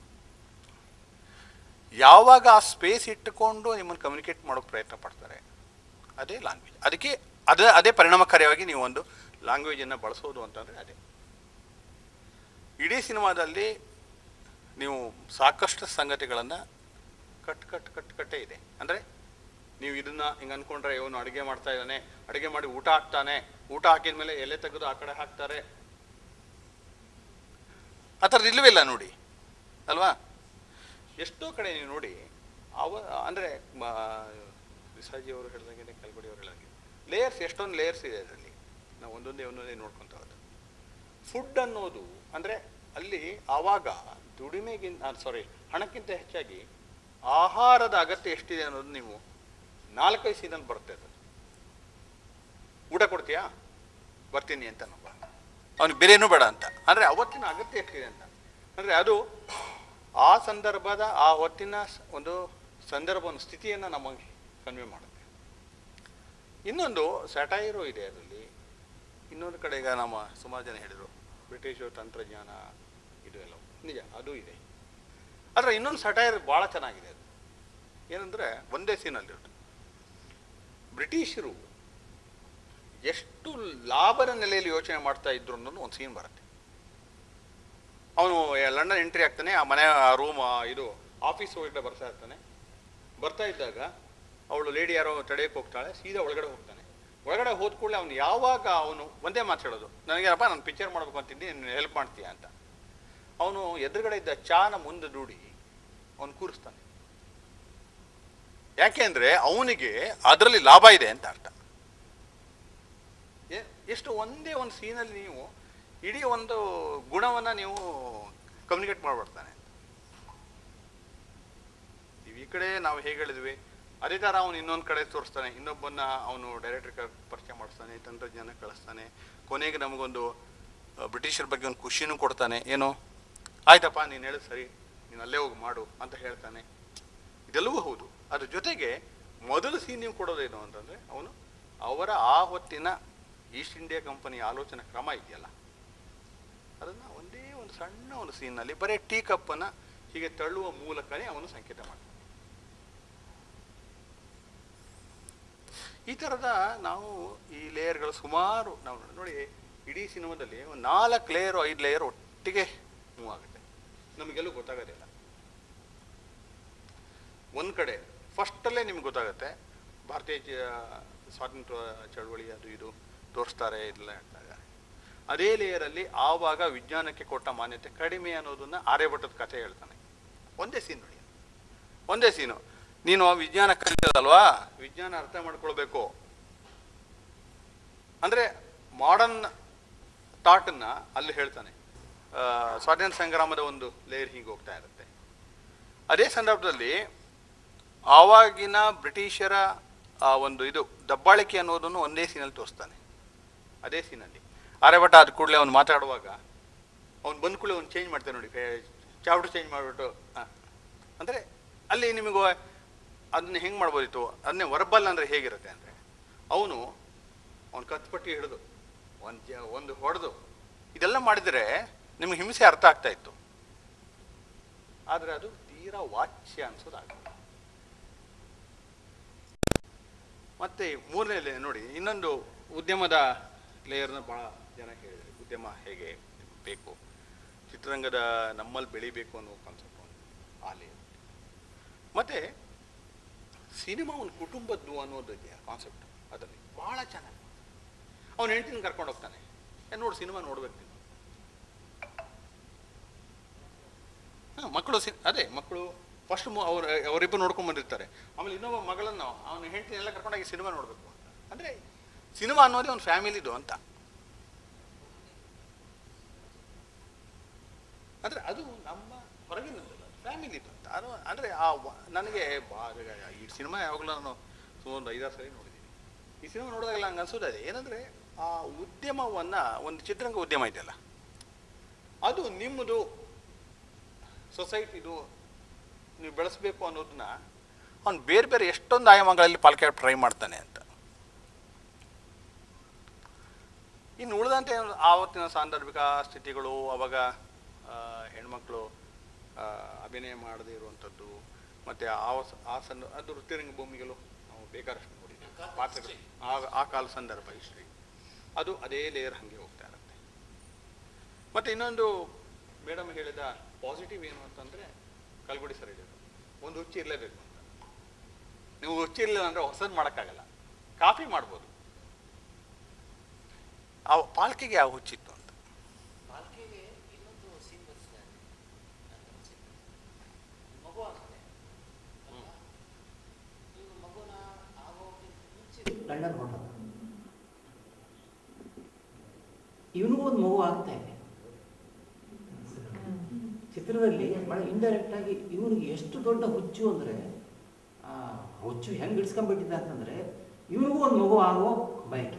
ಯಾವಾಗ ಆ ಸ್ಪೇಸ್ ಇಟ್ಟುಕೊಂಡು ನಿಮ್ಮನ್ನು ಕಮ್ಯುನಿಕೇಟ್ ಮಾಡೋಕ್ಕೆ ಪ್ರಯತ್ನ ಪಡ್ತಾರೆ ಅದೇ ಲ್ಯಾಂಗ್ವೇಜ್ ಅದಕ್ಕೆ ಅದೇ ಅದೇ ಪರಿಣಾಮಕಾರಿಯಾಗಿ ನೀವು ಒಂದು ಲ್ಯಾಂಗ್ವೇಜನ್ನು ಬಳಸೋದು ಅಂತಂದರೆ ಅದೇ ಇಡೀ ಸಿನಿಮಾದಲ್ಲಿ ನೀವು ಸಾಕಷ್ಟು ಸಂಗತಿಗಳನ್ನು ಕಟ್ ಕಟ್ ಕಟ್ ಕಟ್ಟೇ ಇದೆ ಅಂದರೆ ನೀವು ಇದನ್ನ ಹಿಂಗೆ ಅನ್ಕೊಂಡ್ರೆ ಇವನು ಅಡುಗೆ ಮಾಡ್ತಾ ಇದ್ದಾನೆ ಅಡುಗೆ ಮಾಡಿ ಊಟ ಹಾಕ್ತಾನೆ ಊಟ ಹಾಕಿದ ಮೇಲೆ ಎಲೆ ತೆಗೆದು ಆ ಕಡೆ ಹಾಕ್ತಾರೆ ಆ ಥರದ್ದು ಇಲ್ಲವೇ ಇಲ್ಲ ನೋಡಿ ಅಲ್ವಾ ಎಷ್ಟೋ ಕಡೆ ನೀವು ನೋಡಿ ಅವ ಅಂದರೆ ವಿಸಾಜಿ ಅವರು ಹೇಳ್ದಂಗೆ ಕಲ್ಬಡಿ ಅವರು ಹೇಳ್ದಂಗೆ ಲೇಯರ್ಸ್ ಎಷ್ಟೊಂದು ಲೇಯರ್ಸ್ ಇದೆ ಅದರಲ್ಲಿ ನಾವು ಒಂದೊಂದೇ ಒಂದೊಂದೇ ನೋಡ್ಕೊತ ಹೋದ ಫುಡ್ ಅನ್ನೋದು ಅಂದರೆ ಅಲ್ಲಿ ಆವಾಗ ದುಡಿಮೆಗಿಂತ ಸಾರಿ ಹಣಕ್ಕಿಂತ ಹೆಚ್ಚಾಗಿ ಆಹಾರದ ಅಗತ್ಯ ಎಷ್ಟಿದೆ ಅನ್ನೋದು ನೀವು ನಾಲ್ಕೈದು ಸೀನಲ್ಲಿ ಬರುತ್ತೆ ಅದು ಊಟ ಕೊಡ್ತೀಯಾ ಬರ್ತೀನಿ ಅಂತ ನಮ್ಮ ಅವನಿಗೆ ಬೇರೇನೂ ಬೇಡ ಅಂತ ಅಂದರೆ ಅವತ್ತಿನ ಅಗತ್ಯ ಎಷ್ಟಿದೆ ಅಂತ ಅಂದರೆ ಅದು ಆ ಸಂದರ್ಭದ ಆ ಹೊತ್ತಿನ ಸ- ಒಂದು ಸಂದರ್ಭವನ್ನು ಸ್ಥಿತಿಯನ್ನು ನಮಗೆ ಕನ್ವೆ ಮಾಡುತ್ತೆ ಇನ್ನೊಂದು ಸ್ಯಾಟೈರು ಇದೆ ಅದರಲ್ಲಿ ಇನ್ನೊಂದು ಕಡೆ ಈಗ ನಮ್ಮ ಸುಮಾರು ಜನ ಹೇಳಿದರು ಬ್ರಿಟಿಷರು ತಂತ್ರಜ್ಞಾನ ಇದು ಎಲ್ಲ ನಿಜ ಅದು ಇದೆ ಆದರೆ ಇನ್ನೊಂದು ಸಟೈರ್ ಭಾಳ ಚೆನ್ನಾಗಿದೆ ಅದು ಏನಂದರೆ ಒಂದೇ ಸೀನಲ್ಲಿರೋದು ಬ್ರಿಟಿಷರು ಎಷ್ಟು ಲಾಭದ ನೆಲೆಯಲ್ಲಿ ಯೋಚನೆ ಮಾಡ್ತಾ ಇದ್ರು ಅನ್ನೋದು ಒಂದು ಸೀನ್ ಬರುತ್ತೆ ಅವನು ಲಂಡನ್ ಎಂಟ್ರಿ ಆಗ್ತಾನೆ ಆ ಮನೆ ಆ ರೂಮ್ ಇದು ಆಫೀಸ್ ಒಳಗಡೆ ಬರ್ತಾ ಇರ್ತಾನೆ ಬರ್ತಾ ಇದ್ದಾಗ ಅವಳು ಲೇಡಿ ಯಾರೋ ತಡೆಯಕ್ಕೆ ಹೋಗ್ತಾಳೆ ಸೀದಾ ಒಳಗಡೆ ಹೋಗ್ತಾನೆ ಒಳಗಡೆ ಹೋದ ಕೂಡಲೇ ಅವನು ಯಾವಾಗ ಅವನು ಒಂದೇ ಮಾತು ಹೇಳೋದು ನನಗೇನಪ್ಪ ನಾನು ಪಿಕ್ಚರ್ ಮಾಡ್ಬೇಕು ಅಂತಿದ್ದೀನಿ ನೀನು ಹೆಲ್ಪ್ ಮಾಡ್ತೀಯ ಅಂತ ಅವನು ಎದುರುಗಡೆ ಇದ್ದ ಚಾನ ಮುಂದೆ ದೂಡಿ ಅವನು ಕೂರಿಸ್ತಾನೆ ಯಾಕೆಂದ್ರೆ ಅವನಿಗೆ ಅದರಲ್ಲಿ ಲಾಭ ಇದೆ ಅಂತ ಅರ್ಥ ಎ- ಎಷ್ಟು ಒಂದೇ ಒಂದು ಸೀನಲ್ಲಿ ನೀವು ಇಡೀ ಒಂದು ಗುಣವನ್ನ ನೀವು ಕಮ್ಯುನಿಕೇಟ್ ಮಾಡ್ಬಿಡ್ತಾನೆ ನೀವು ಈ ಕಡೆ ನಾವು ಹೇಗೆ ಹೇಳಿದ್ವಿ ಅದೇ ಥರ ಅವನು ಇನ್ನೊಂದು ಕಡೆ ತೋರಿಸ್ತಾನೆ ಇನ್ನೊಬ್ಬನ್ನ ಅವನು ಡೈರೆಕ್ಟರ್ ಪರಿಚಯ ಮಾಡಿಸ್ತಾನೆ ತಂತ್ರಜ್ಞಾನ ಕಳಿಸ್ತಾನೆ ಕೊನೆಗೆ ನಮಗೊಂದು ಆ, ಬ್ರಿಟಿಷರ ಬಗ್ಗೆ ಒಂದು ಖುಷಿನೂ ಕೊಡ್ತಾನೆ ಏನು ಆಯ್ತಪ್ಪ ನೀನು ಹೇಳಿದ್ ಸರಿ ನೀನು ಅಲ್ಲೇ ಹೋಗಿ ಮಾಡು ಅಂತ ಹೇಳ್ತಾನೆ ಇದೆಲ್ಲವೂ ಹೌದು ಅದ್ರ ಜೊತೆಗೆ ಮೊದಲು ಸೀನ್ ನೀವು ಕೊಡೋದೇನು ಅಂತಂದರೆ ಅವನು ಅವರ ಆ ಹೊತ್ತಿನ ಈಸ್ಟ್ ಇಂಡಿಯಾ ಕಂಪನಿ ಆಲೋಚನಾ ಕ್ರಮ ಇದೆಯಲ್ಲ ಅದನ್ನು ಒಂದೇ ಒಂದು ಸಣ್ಣ ಒಂದು ಸೀನ್ನಲ್ಲಿ ಬರೀ ಟೀ ಕಪ್ಪನ್ನು ಹೀಗೆ ತಳ್ಳುವ ಮೂಲಕನೇ ಅವನು ಸಂಕೇತ ಮಾಡ್ತಾನೆ ಈ ಥರದ ನಾವು ಈ ಲೇಯರ್ಗಳು ಸುಮಾರು ನಾವು ನೋಡಿ ಇಡೀ ಸಿನಿಮಾದಲ್ಲಿ ಒಂದು ನಾಲ್ಕು ಲೇಯರು ಐದು ಲೇಯರ್ ಒಟ್ಟಿಗೆ ಮೂವ್ ಆಗುತ್ತೆ ನಮಗೆಲ್ಲೂ ಗೊತ್ತಾಗೋದಿಲ್ಲ ಒಂದು ಕಡೆ ಫಸ್ಟಲ್ಲೇ ನಿಮ್ಗೆ ಗೊತ್ತಾಗುತ್ತೆ ಭಾರತೀಯ ಜ- ಸ್ವಾತಂತ್ರ್ಯ ಚಳವಳಿ ಅದು ಇದು ತೋರಿಸ್ತಾರೆ ಇಲ್ಲ ಹೇಳ್ತಾರೆ ಅದೇ ಲೇಯರಲ್ಲಿ ಆವಾಗ ವಿಜ್ಞಾನಕ್ಕೆ ಕೊಟ್ಟ ಮಾನ್ಯತೆ ಕಡಿಮೆ ಅನ್ನೋದನ್ನ ಆರ್ಯಭಟ್ಟದ ಕಥೆ ಹೇಳ್ತಾನೆ ಒಂದೇ ಸೀನ್ ನೋಡಿ ಒಂದೇ ಸೀನು ನೀನು ವಿಜ್ಞಾನ ಕಲಿತದಲ್ವಾ ವಿಜ್ಞಾನ ಅರ್ಥ ಮಾಡ್ಕೊಳ್ಬೇಕು ಅಂದರೆ ಮಾಡರ್ನ್ ಥಾಟನ್ನ ಅಲ್ಲಿ ಹೇಳ್ತಾನೆ ಆ, ಸ್ವಾತಂತ್ರ್ಯ ಸಂಗ್ರಾಮದ ಒಂದು ಲೇಯರ್ ಹೀಗೆ ಹೋಗ್ತಾ ಇರುತ್ತೆ ಅದೇ ಸಂದರ್ಭದಲ್ಲಿ ಆವಾಗಿನ ಬ್ರಿಟಿಷರ ಆ ಒಂದು ಇದು ದಬ್ಬಾಳಿಕೆ ಅನ್ನೋದನ್ನು ಒಂದೇ ಸೀನಲ್ಲಿ ತೋರಿಸ್ತಾನೆ ಅದೇ ಸೀನಲ್ಲಿ ಆರ್ಯಭಟ ಆದ ಕೂಡಲೇ ಅವ್ನು ಮಾತಾಡುವಾಗ ಅವ್ನು ಬಂದ ಕೂಡಲೇ ಅವ್ನು ಚೇಂಜ್ ಮಾಡ್ತಾನೆ ನೋಡಿ ಚಾವಟು ಚೇಂಜ್ ಮಾಡಿಬಿಟ್ಟು ಅಂದರೆ ಅಲ್ಲಿ ನಿಮಗೆ ಅದನ್ನ ಹೆಂಗೆ ಮಾಡ್ಬೋದಿತ್ತು ಅದನ್ನೇ ವರ್ಬಲ್ ಅಂದರೆ ಹೇಗಿರುತ್ತೆ ಅಂದರೆ ಅವನು ಅವ್ನು ಕತ್ಪಟ್ಟಿ ಹಿಡಿದು ಒಂದು ಜ ಒಂದು ಹೊಡೆದು ಇದೆಲ್ಲ ಮಾಡಿದರೆ ನಿಮ್ಗೆ ಹಿಂಸೆ ಅರ್ಥ ಆಗ್ತಾ ಇತ್ತು ಆದರೆ ಅದು ತೀರಾ ವಾಚ್ಯ ಅನ್ಸೋದಾಗಲ್ಲ ಮತ್ತೆ ಮೂರನೇ ಲೇ ನೋಡಿ ಇನ್ನೊಂದು ಉದ್ಯಮದ ಲೇಯರ್ನ ಭಾಳ ಜನ ಹೇಳಿದ್ರು ಉದ್ಯಮ ಹೇಗೆ ಬೇಕು ಚಿತ್ರರಂಗದ ನಮ್ಮಲ್ಲಿ ಬೆಳಿಬೇಕು ಅನ್ನೋ ಕಾನ್ಸೆಪ್ಟ್ ಆ ಲೇಯರ್ ಮತ್ತೆ ಸಿನಿಮಾ ಒಂದು ಕುಟುಂಬದ್ದು ಅನ್ನೋದು ಕಾನ್ಸೆಪ್ಟ್ ಅದರಲ್ಲಿ ಭಾಳ ಚೆನ್ನಾಗಿ ಅವನು ಹೆಂಡತಿನ ಕರ್ಕೊಂಡು ಹೋಗ್ತಾನೆ ಏ ನೋಡು ಸಿನಿಮಾ ನೋಡ್ಬೇಕು ನೀನು ಹಾಂ ಮಕ್ಕಳು ಸಿ ಅದೇ ಮಕ್ಕಳು ಫಸ್ಟ್ ಅವ್ರು ಅವರಿಬ್ಬರು ನೋಡ್ಕೊಂಡ್ ಬಂದಿರ್ತಾರೆ ಆಮೇಲೆ ಇನ್ನೊಬ್ಬ ಮಗಳನ್ನು ಅವನ ಹೆಂಡತಿ ಎಲ್ಲ ಕರ್ಕೊಂಡೋಗಿ ಸಿನಿಮಾ ನೋಡಬೇಕು ಅಂತ ಅಂದರೆ ಸಿನಿಮಾ ಅನ್ನೋದೇ ಒಂದು ಫ್ಯಾಮಿಲಿದು ಅಂತ ಅಂದರೆ ಅದು ನಮ್ಮ ಹೊರಗಿನದಲ್ಲ ಫ್ಯಾಮಿಲಿದು ಅಂತ ಅದು ಅಂದರೆ ಆ ವ- ನನಗೆ ಬಾ ಈ ಸಿನಿಮಾ ಯಾವಾಗಲೂ ನಾನು ಸುಮಾರು ಒಂದು ಐದಾರು ಸರಿ ನೋಡಿದ್ದೀನಿ ಈ ಸಿನಿಮಾ ನೋಡಿದಾಗಲ್ಲ ಹಂಗೆ ಅನ್ಸೋದು ಅದೇ ಏನಂದರೆ ಆ ಉದ್ಯಮವನ್ನು ಒಂದು ಚಿತ್ರರಂಗ ಉದ್ಯಮ ಇದೆಯಲ್ಲ ಅದು ನಿಮ್ಮದು ಸೊಸೈಟಿದು ನೀವು ಬೆಳೆಸಬೇಕು ಅನ್ನೋದನ್ನ ಅವ್ನು ಬೇರೆ ಬೇರೆ ಎಷ್ಟೊಂದು ಆಯಾಮಗಳಲ್ಲಿ ಪಾಲ್ಕೆ ಟ್ರೈ ಮಾಡ್ತಾನೆ ಅಂತ ಇನ್ನು ಉಳಿದಂತೆ ಆವತ್ತಿನ ಸಾಂದರ್ಭಿಕ ಸ್ಥಿತಿಗಳು ಅವಾಗ ಆ, ಹೆಣ್ಮಕ್ಳು ಆ, ಅಭಿನಯ ಮಾಡದೇ ಇರುವಂಥದ್ದು ಮತ್ತು ಆ ಸ- ಆ ಸಂದ ಅದು ವೃತ್ತಿರಂಗ ಭೂಮಿಗಳು ನಾವು ಬೇಕಾದಷ್ಟು ನೋಡಿದ್ದೀವಿ ಪಾತ್ರಗಳು ಆ ಆ ಕಾಲ ಸಂದರ್ಭ ಹಿಸ್ಟ್ರಿ ಅದು ಅದೇ ಲೇಯರ್ ಹಾಗೆ ಹೋಗ್ತಾ ಇರುತ್ತೆ ಮತ್ತು ಇನ್ನೊಂದು ಮೇಡಮ್ ಹೇಳಿದ ಪಾಸಿಟಿವ್ ಏನು ಅಂತಂದರೆ ಕಲ್ಗುಡಿ ಸರ್ ಹೇಳಿದ್ರು ಒಂದು ಹುಚ್ಚು ಇರಲೇಬೇಕು ಅಂತ ನೀವು ಹುಚ್ಚು ಇರಲಿಲ್ಲ ಅಂದರೆ ಹೊಸದು ಮಾಡೋಕ್ಕಾಗಲ್ಲ ಕಾಫಿ ಮಾಡ್ಬೋದು ಆ ಪಾಲ್ಕಿಗೆ ಯಾವ ಹುಚ್ಚಿತ್ತು ಅಂತ
ಲಂಡನ್ ಹೊರಟ ಇವನಿಗೂ ಒಂದು ಮಗು ಆಗ್ತಾ ಇದೆ ಚಿತ್ರದಲ್ಲಿ ಬಹಳ ಇಂಡೈರೆಕ್ಟ್ ಆಗಿ ಇವನಿಗೆ ಎಷ್ಟು ದೊಡ್ಡ ಹುಚ್ಚು ಅಂದ್ರೆ ಆ ಹುಚ್ಚು ಹೆಂಗ್ ಇಡ್ಸ್ಕೊಂಡ್ಬಿಟ್ಟಿದ್ದ ಅಂತಂದ್ರೆ ಇವನಿಗೂ ಒಂದು ಮಗು ಆಗೋ ಬಯಕೆ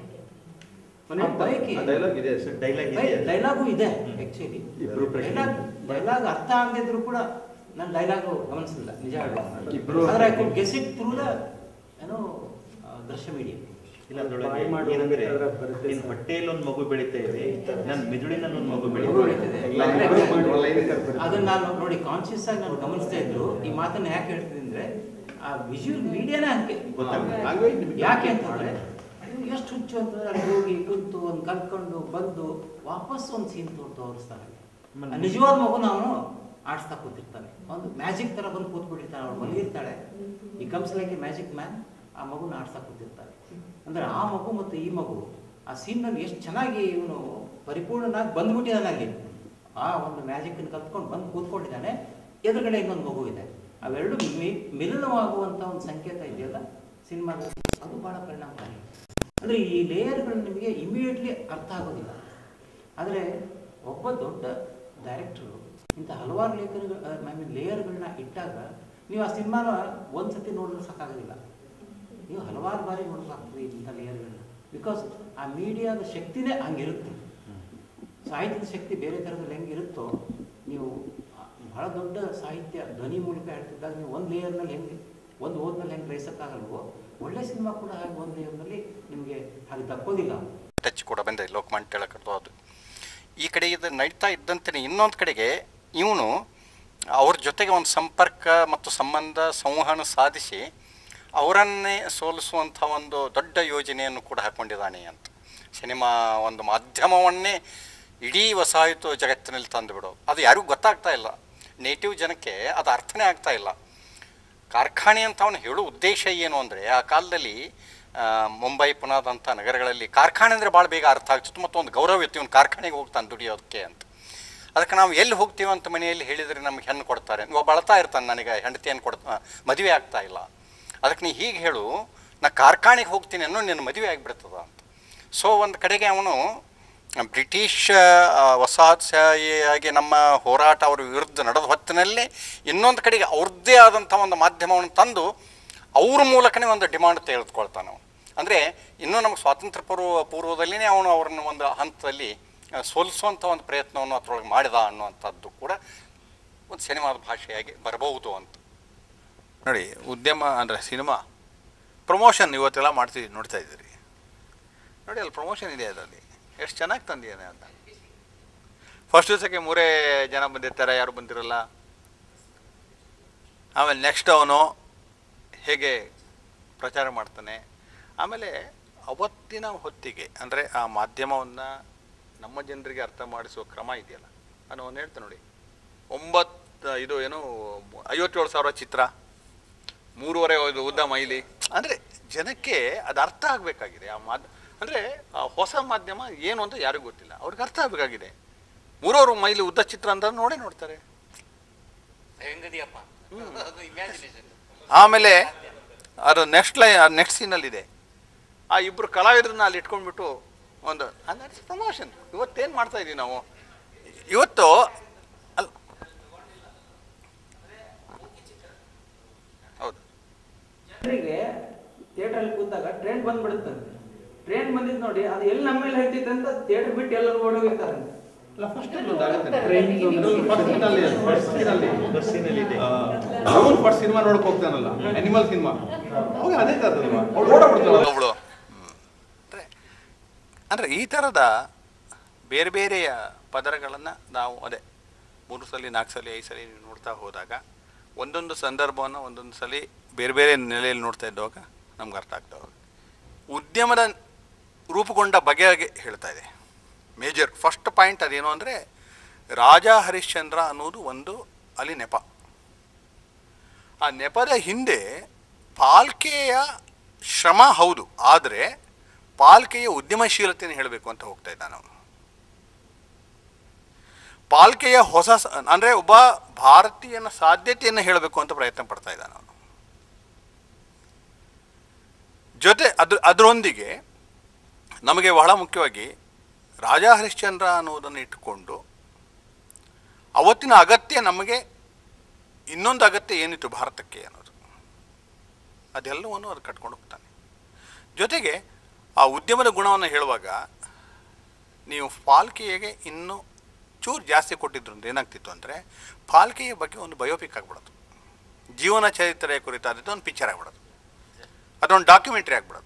ಬಯಕೆ
ಡೈಲಾಗ್ ಇದೆ ಸರ್ ಡೈಲಾಗ್ ಇದೆ
ಡೈಲಾಗು ಇದೆ ಆಕ್ಚುಲಿ
ಇಬ್ರು ಪ್ರಶ್ನೆ.
ಡೈಲಾಗ್ ಡೈಲಾಗ್ ಅರ್ಥ ಆಗದಿದ್ರು ಕೂಡ ನಾನು ಡೈಲಾಗ್ ಗಮನಿಸಿಲ್ಲ ನಿಜ
ಇಬ್ರು-
ಆದ್ರೆ I could guess it through the ಏನೋ ಆ, ದೃಶ್ಯ ಮೀಡಿಯಾ
ಇಲ್ಲ ಅದ್ರೊಳಗೆ ಏನಂದ್ರೆ ನಿನ್ ಹೊಟ್ಟೆಯಲ್ಲಿ ಒಂದು ಮಗು ಬೆಳೀತಾ ಇದೆ ನನ್ನ ಮೆದುಳಿನಲ್ಲಿ ಒಂದು ಮಗು ಬೆಳೀತಾ ಇದೆ
ಅದನ್ನ ನಾನು ನೋಡಿ ಕಾನ್ಶಿಯಸ್ ಆಗಿ ನಾನು ಗಮನಿಸ್ತಾ ಇದ್ರು ಈ ಮಾತನ್ನ ಯಾಕೆ ಹೇಳ್ತೀನಿ ಅಂದ್ರೆ ಆ ವಿಜುವಲ್ ಮೀಡಿಯಾನೇ ಹಂಗೆ
ಗೊತ್ತಾಗುತ್ತೆ. Language ನಿಮ್ಗೆ
ಯಾಕೆ ಅಂತಂದ್ರೆ ಇವ್ನು ಎಷ್ಟು ಹುಚ್ಚು ಅಂತಂದ್ರೆ ಅಲ್ಲಿ ಹೋಗಿ ಕುಂತು ಒಂದು ಕಲ್ತ್ಕೊಂಡು ಬಂದು ವಾಪಸ್ ಒಂದು ಸೀನ್ ತೋರಿಸ್ತಾರೆ ಆ ನಿಜವಾದ ಮಗು ನಾವು ಆಡಿಸ್ತಾ ಕೂತಿರ್ತಾನೆ ಒಂದು ಮ್ಯಾಜಿಕ್ ತರ ಬಂದು ಕೂತ್ಬಿಟ್ಟಿರ್ತಾನೆ ಅವಳು ಮಲಗಿರ್ತಾಳೆ ಈ comes like a magic man ಆ ಮಗುನ ಆಡ್ಸಾ ಕೂತಿರ್ತಾನೆ ಅಂದ್ರೆ ಆ ಮಗು ಮತ್ತು ಈ ಮಗು ಆ ಸೀನ್ನಲ್ಲಿ ಎಷ್ಟು ಚೆನ್ನಾಗಿ ಇವನು ಪರಿಪೂರ್ಣನಾಗಿ ಬಂದ್ಬಿಟ್ಟಿದ್ದಾನೆ ಅಲ್ಲಿ ಆ ಒಂದು ಮ್ಯಾಜಿಕ್ ಕಲ್ತ್ಕೊಂಡು ಬಂದು ಕೂತ್ಕೊಂಡಿದ್ದಾನೆ ಎದುರುಗಡೆ ಇನ್ನೊಂದು ಮಗು ಇದೆ ಅವೆರಡು ಮಿ- ಮಿಲನವಾಗುವಂತ ಒಂದು ಸಂಕೇತ ಇದೆಯಲ್ಲ ಸಿನಿಮಾದಲ್ಲಿ ಅದು ಬಹಳ ಪರಿಣಾಮಕಾರಿ ಅಂದ್ರೆ ಈ ಲೇಯರ್ಗಳು ನಿಮಗೆ ಇಮಿಡಿಯೇಟ್ಲಿ ಅರ್ಥ ಆಗೋದಿಲ್ಲ ಆದರೆ ಒಬ್ಬ ದೊಡ್ಡ ಡೈರೆಕ್ಟರು ಇಂಥ ಹಲವಾರು ಲೇಖನಗಳು ಐ ಮೀನ್ ಲೇಯರ್ಗಳನ್ನ ಇಟ್ಟಾಗ ನೀವು ಆ ಸಿನಿಮಾನ ಒಂದ್ಸತಿ ನೋಡಿದ್ರೆ ಸಾಕಾಗೋದಿಲ್ಲ ನೀವು ಹಲವಾರು ಬಾರಿ ನೋಡೋಕ್ಕಾಗ್ತದೆ ಇಂಥ ಲೇಯರ್ಗಳನ್ನ ಬಿಕಾಸ್ ಆ ಮೀಡಿಯಾದ ಶಕ್ತಿನೇ ಹಂಗಿರುತ್ತೆ ಸಾಹಿತ್ಯದ ಶಕ್ತಿ ಬೇರೆ ಥರದಲ್ಲಿ ಹೆಂಗಿರುತ್ತೋ ನೀವು ಬಹಳ ದೊಡ್ಡ ಸಾಹಿತ್ಯ ಧ್ವನಿ ಮೂಲಕ ಹೇಳ್ತಿದ್ದಾಗ ನೀವು ಒಂದು ಲೇಯರ್ನಲ್ಲಿ ಹೆಂಗೆ ಒಂದು ಓದ್ನಲ್ಲಿ ಹೆಂಗೆ ಗ್ರಹಿಸೋಕ್ಕಾಗಲ್ವೋ ಒಳ್ಳೆ ಸಿನಿಮಾ ಕೂಡ ಹಾಗೆ ಒಂದು ಲೇಯರ್ನಲ್ಲಿ ನಿಮಗೆ ಹಾಗೆ ದಕ್ಕೋದಿಲ್ಲ
ಟಚ್ ಕೂಡ ಬಂದೆ ಲೋಕಮಾನ್ಯ ತಿಳಕದ್ದು ಅದು ಈ ಕಡೆ ಇದು ನಡೀತಾ ಇದ್ದಂತೆ ಇನ್ನೊಂದು ಕಡೆಗೆ ಇವನು ಅವ್ರ ಜೊತೆಗೆ ಒಂದು ಸಂಪರ್ಕ ಮತ್ತು ಸಂಬಂಧ ಸಂವಹನ ಸಾಧಿಸಿ ಅವರನ್ನೇ ಸೋಲಿಸುವಂಥ ಒಂದು ದೊಡ್ಡ ಯೋಜನೆಯನ್ನು ಕೂಡ ಹಾಕೊಂಡಿದ್ದಾನೆ ಅಂತ ಸಿನಿಮಾ ಒಂದು ಮಾಧ್ಯಮವನ್ನೇ ಇಡೀ ವಸಾಹತು ಜಗತ್ತಿನಲ್ಲಿ ತಂದುಬಿಡು ಅದು ಯಾರಿಗೂ ಗೊತ್ತಾಗ್ತಾ ಇಲ್ಲ ನೇಟಿವ್ ಜನಕ್ಕೆ ಅದು ಅರ್ಥನೇ ಆಗ್ತಾ ಇಲ್ಲ ಕಾರ್ಖಾನೆ ಅಂತ ಅವನು ಹೇಳೋ ಉದ್ದೇಶ ಏನು ಅಂದರೆ ಆ ಕಾಲದಲ್ಲಿ
ಆ, ಮುಂಬೈ ಪುನಾದಂಥ ನಗರಗಳಲ್ಲಿ ಕಾರ್ಖಾನೆ ಅಂದರೆ ಭಾಳ ಬೇಗ ಅರ್ಥ ಆಗ್ತಿತ್ತು ಮತ್ತು ಒಂದು ಗೌರವ ಇತ್ತು ಒಂದು ಕಾರ್ಖಾನೆಗೆ ಹೋಗ್ತಾನೆ ದುಡಿಯೋದಕ್ಕೆ ಅಂತ ಅದಕ್ಕೆ ನಾವು ಎಲ್ಲಿ ಹೋಗ್ತೀವಿ ಅಂತ ಮನೆಯಲ್ಲಿ ಹೇಳಿದರೆ ನಮ್ಗೆ ಹೆಣ್ಣು ಕೊಡ್ತಾರೆ ಒಬ್ಬ ಅಳ್ತಾ ಇರ್ತಾನೆ ನನಗೆ ಹೆಂಡತಿಯನ್ನು ಕೊಡ್ ಮದುವೆ ಆಗ್ತಾ ಇಲ್ಲ ಅದಕ್ಕೆ ನೀ ಹೀಗೆ ಹೇಳು ನಾ ಕಾರ್ಖಾನೆಗೆ ಹೋಗ್ತೀನಿ ಅನ್ನೋ ನಿನ್ನ ಮದುವೆ ಆಗಿಬಿಡ್ತದ ಅಂತ ಸೊ ಒಂದು ಕಡೆಗೆ ಅವನು ಬ್ರಿಟಿಷ್ ಆ, ವಸಾಹತುಶಾಹಿಯಾಗಿ ನಮ್ಮ ಹೋರಾಟ ಅವರ ವಿರುದ್ಧ ನಡೆದ ಹೊತ್ತಿನಲ್ಲಿ ಇನ್ನೊಂದು ಕಡೆಗೆ ಅವ್ರದ್ದೇ ಆದಂಥ ಒಂದು ಮಾಧ್ಯಮವನ್ನು ತಂದು ಅವ್ರ ಮೂಲಕನೇ ಒಂದು ಡಿಮಾಂಡ್ ತೆಗೆದುಕೊಳ್ತಾನೆ ಅವನು ಅಂದರೆ ಇನ್ನೂ ನಮಗೆ ಸ್ವಾತಂತ್ರ್ಯ ಪೂರ್ವ ಪೂರ್ವದಲ್ಲಿನೇ ಅವನು ಅವ್ರನ್ನ ಒಂದು ಹಂತದಲ್ಲಿ ಆ, ಸೋಲಿಸುವಂಥ ಒಂದು ಪ್ರಯತ್ನವನ್ನು ಅದರೊಳಗೆ ಮಾಡಿದ ಅನ್ನುವಂಥದ್ದು ಕೂಡ ಒಂದು ಸಿನಿಮಾದ ಭಾಷೆಯಾಗಿ ಬರಬಹುದು ಅಂತ
ನೋಡಿ ಉದ್ಯಮ ಅಂದರೆ ಸಿನಿಮಾ ಪ್ರಮೋಷನ್ ಇವತ್ತೆಲ್ಲ ಮಾಡ್ತೀವಿ ನೋಡ್ತಾ ಇದ್ದೀರಿ ನೋಡಿ ಅಲ್ಲಿ ಪ್ರಮೋಷನ್ ಇದೆ ಅದರಲ್ಲಿ ಎಷ್ಟು ಚೆನ್ನಾಗಿ ತಂದಿದ್ದಾನೆ ಅಂತ ಫಸ್ಟ್ ದಿವಸಕ್ಕೆ ಮೂರೇ ಜನ ಬಂದಿರ್ತಾರೆ ಯಾರು ಬಂದಿರಲ್ಲ ಆಮೇಲೆ ನೆಕ್ಸ್ಟ್ ಅವನು ಹೇಗೆ ಪ್ರಚಾರ ಮಾಡ್ತಾನೆ ಆಮೇಲೆ ಅವತ್ತಿನ ಹೊತ್ತಿಗೆ ಅಂದರೆ ಆ ಮಾಧ್ಯಮವನ್ನು ನಮ್ಮ ಜನರಿಗೆ ಅರ್ಥ ಮಾಡಿಸುವ ಕ್ರಮ ಇದೆಯಲ್ಲ ನಾನು ಅವನು ಹೇಳ್ತಾನೆ ನೋಡಿ ಒಂಬತ್ತು ಇದು ಏನು ಐವತ್ತೇಳು ಸಾವಿರ ಚಿತ್ರ ಮೂರುವರೆ ಇದು ಉದ್ದ ಮೈಲಿ ಅಂದರೆ ಜನಕ್ಕೆ ಅದು ಅರ್ಥ ಆಗಬೇಕಾಗಿದೆ ಆ ಮಾಧ್ಯ ಅಂದರೆ ಆ ಹೊಸ ಮಾಧ್ಯಮ ಏನು ಅಂತ ಯಾರಿಗೂ ಗೊತ್ತಿಲ್ಲ ಅವ್ರಿಗೆ ಅರ್ಥ ಆಗಬೇಕಾಗಿದೆ ಮೂರುವರೆ ಮೈಲಿ ಉದ್ದ ಚಿತ್ರ ಅಂತ ನೋಡೇ ನೋಡ್ತಾರೆ ಆಮೇಲೆ ಅದು ನೆಕ್ಸ್ಟ್ ಲೈ ನೆಕ್ಸ್ಟ್ ಸೀನಲ್ಲಿದೆ ಆ ಇಬ್ಬರು ಕಲಾವಿದರನ್ನ ಅಲ್ಲಿ ಇಟ್ಕೊಂಡ್ಬಿಟ್ಟು ಒಂದು ಪ್ರಮೋಷನ್ ಇವತ್ತೇನು ಮಾಡ್ತಾ ಇದೀವಿ ನಾವು ಇವತ್ತು ಅಲ್ಲ ಹೌದು
ಜನರಿಗೆ ಥಿಯೇಟರ್ ಕೂತಾಗ ಟ್ರೈನ್ ಬಂದ್ಬಿಡುತ್ತೆ ಟ್ರೈನ್ ಬಂದಿದ್ ನೋಡಿ ಅದು ಎಲ್ಲಿ ನಮ್ಮ ಮೇಲೆ ಹೇಳ್ತಿತ್ತು ಅಂತ ಥಿಯೇಟರ್ ಬಿಟ್ಟು ಎಲ್ಲರೂ ಓಡೋಗಿರ್ತಾರೆ
ಅವನು ಫಸ್ಟ್ ಸಿನಿಮಾ ನೋಡಕ್ ಹೋಗ್ತಾನಲ್ಲ ಅನಿಮಲ್ ಸಿನಿಮಾ ಅವಾಗ ಅದೇ ತರದಲ್ವಾ ಓಡಾಡ್ಬಿಡ್ತಾವಲ್ಲ ಅವಳು ಅಂದರೆ ಈ ಥರದ ಬೇರೆ ಬೇರೆಯ ಪದರಗಳನ್ನು ನಾವು ಅದೇ ಮೂರು ಸಲ ನಾಲ್ಕು ಸಲ ಐದು ಸಲ ನೀವು ನೋಡ್ತಾ ಹೋದಾಗ ಒಂದೊಂದು ಸಂದರ್ಭವನ್ನು ಒಂದೊಂದು ಸಲ ಬೇರೆ ಬೇರೆ ನೆಲೆಯಲ್ಲಿ ನೋಡ್ತಾ ಇದ್ದಾಗ ನಮ್ಗೆ ಅರ್ಥ ಆಗ್ತಾ ಹೋಗುತ್ತೆ ಉದ್ಯಮದ ರೂಪುಗೊಂಡ ಬಗೆಗೆ ಹೇಳ್ತಾ ಇದೆ ಮೇಜರ್ ಫಸ್ಟ್ ಪಾಯಿಂಟ್ ಅದೇನು ಅಂದರೆ ರಾಜ ಹರಿಶ್ಚಂದ್ರ ಅನ್ನೋದು ಒಂದು ಅಲ್ಲಿ ನೆಪ ಆ ನೆಪದ ಹಿಂದೆ ಪಾಲ್ಕೆಯ ಶ್ರಮ ಹೌದು ಆದರೆ ಪಾಲ್ಕೆಯ ಉದ್ಯಮಶೀಲತೆಯನ್ನು ಹೇಳಬೇಕು ಅಂತ ಹೋಗ್ತಾ ಇದ್ದ ನಾವು ಪಾಲ್ಕೆಯ ಹೊಸ ಸ- ಅಂದ್ರೆ ಒಬ್ಬ ಭಾರತೀಯನ ಸಾಧ್ಯತೆಯನ್ನು ಹೇಳಬೇಕು ಅಂತ ಪ್ರಯತ್ನ ಪಡ್ತಾ ಇದ್ದ ನಾನು ಜೊತೆ ಅದ್ರ ಅದರೊಂದಿಗೆ ನಮಗೆ ಬಹಳ ಮುಖ್ಯವಾಗಿ ರಾಜಾ ಹರಿಶ್ಚಂದ್ರ ಅನ್ನೋದನ್ನು ಇಟ್ಟುಕೊಂಡು ಅವತ್ತಿನ ಅಗತ್ಯ ನಮಗೆ ಇನ್ನೊಂದು ಅಗತ್ಯ ಏನಿತ್ತು ಭಾರತಕ್ಕೆ ಅನ್ನೋದು ಅದೆಲ್ಲವನ್ನು ಅದು ಕಟ್ಕೊಂಡು ಹೋಗ್ತಾನೆ ಜೊತೆಗೆ ಆ ಉದ್ಯಮದ ಗುಣವನ್ನು ಹೇಳುವಾಗ ನೀವು ಪಾಲ್ಕೆಗೆ ಇನ್ನೂ ಚೂರು ಜಾಸ್ತಿ ಕೊಟ್ಟಿದ್ರು ಅಂದ್ರೆ ಏನಾಗ್ತಿತ್ತು ಅಂದರೆ ಪಾಲ್ಕೆಯ ಬಗ್ಗೆ ಒಂದು ಬಯೋಪಿಕ್ ಆಗ್ಬಿಡೋದು ಜೀವನ ಚರಿತ್ರೆಯ ಕುರಿತಾದದ್ದು ಒಂದು ಪಿಕ್ಚರ್ ಆಗ್ಬಿಡೋದು ಅದೊಂದು ಡಾಕ್ಯುಮೆಂಟ್ರಿ ಆಗ್ಬಿಡೋದು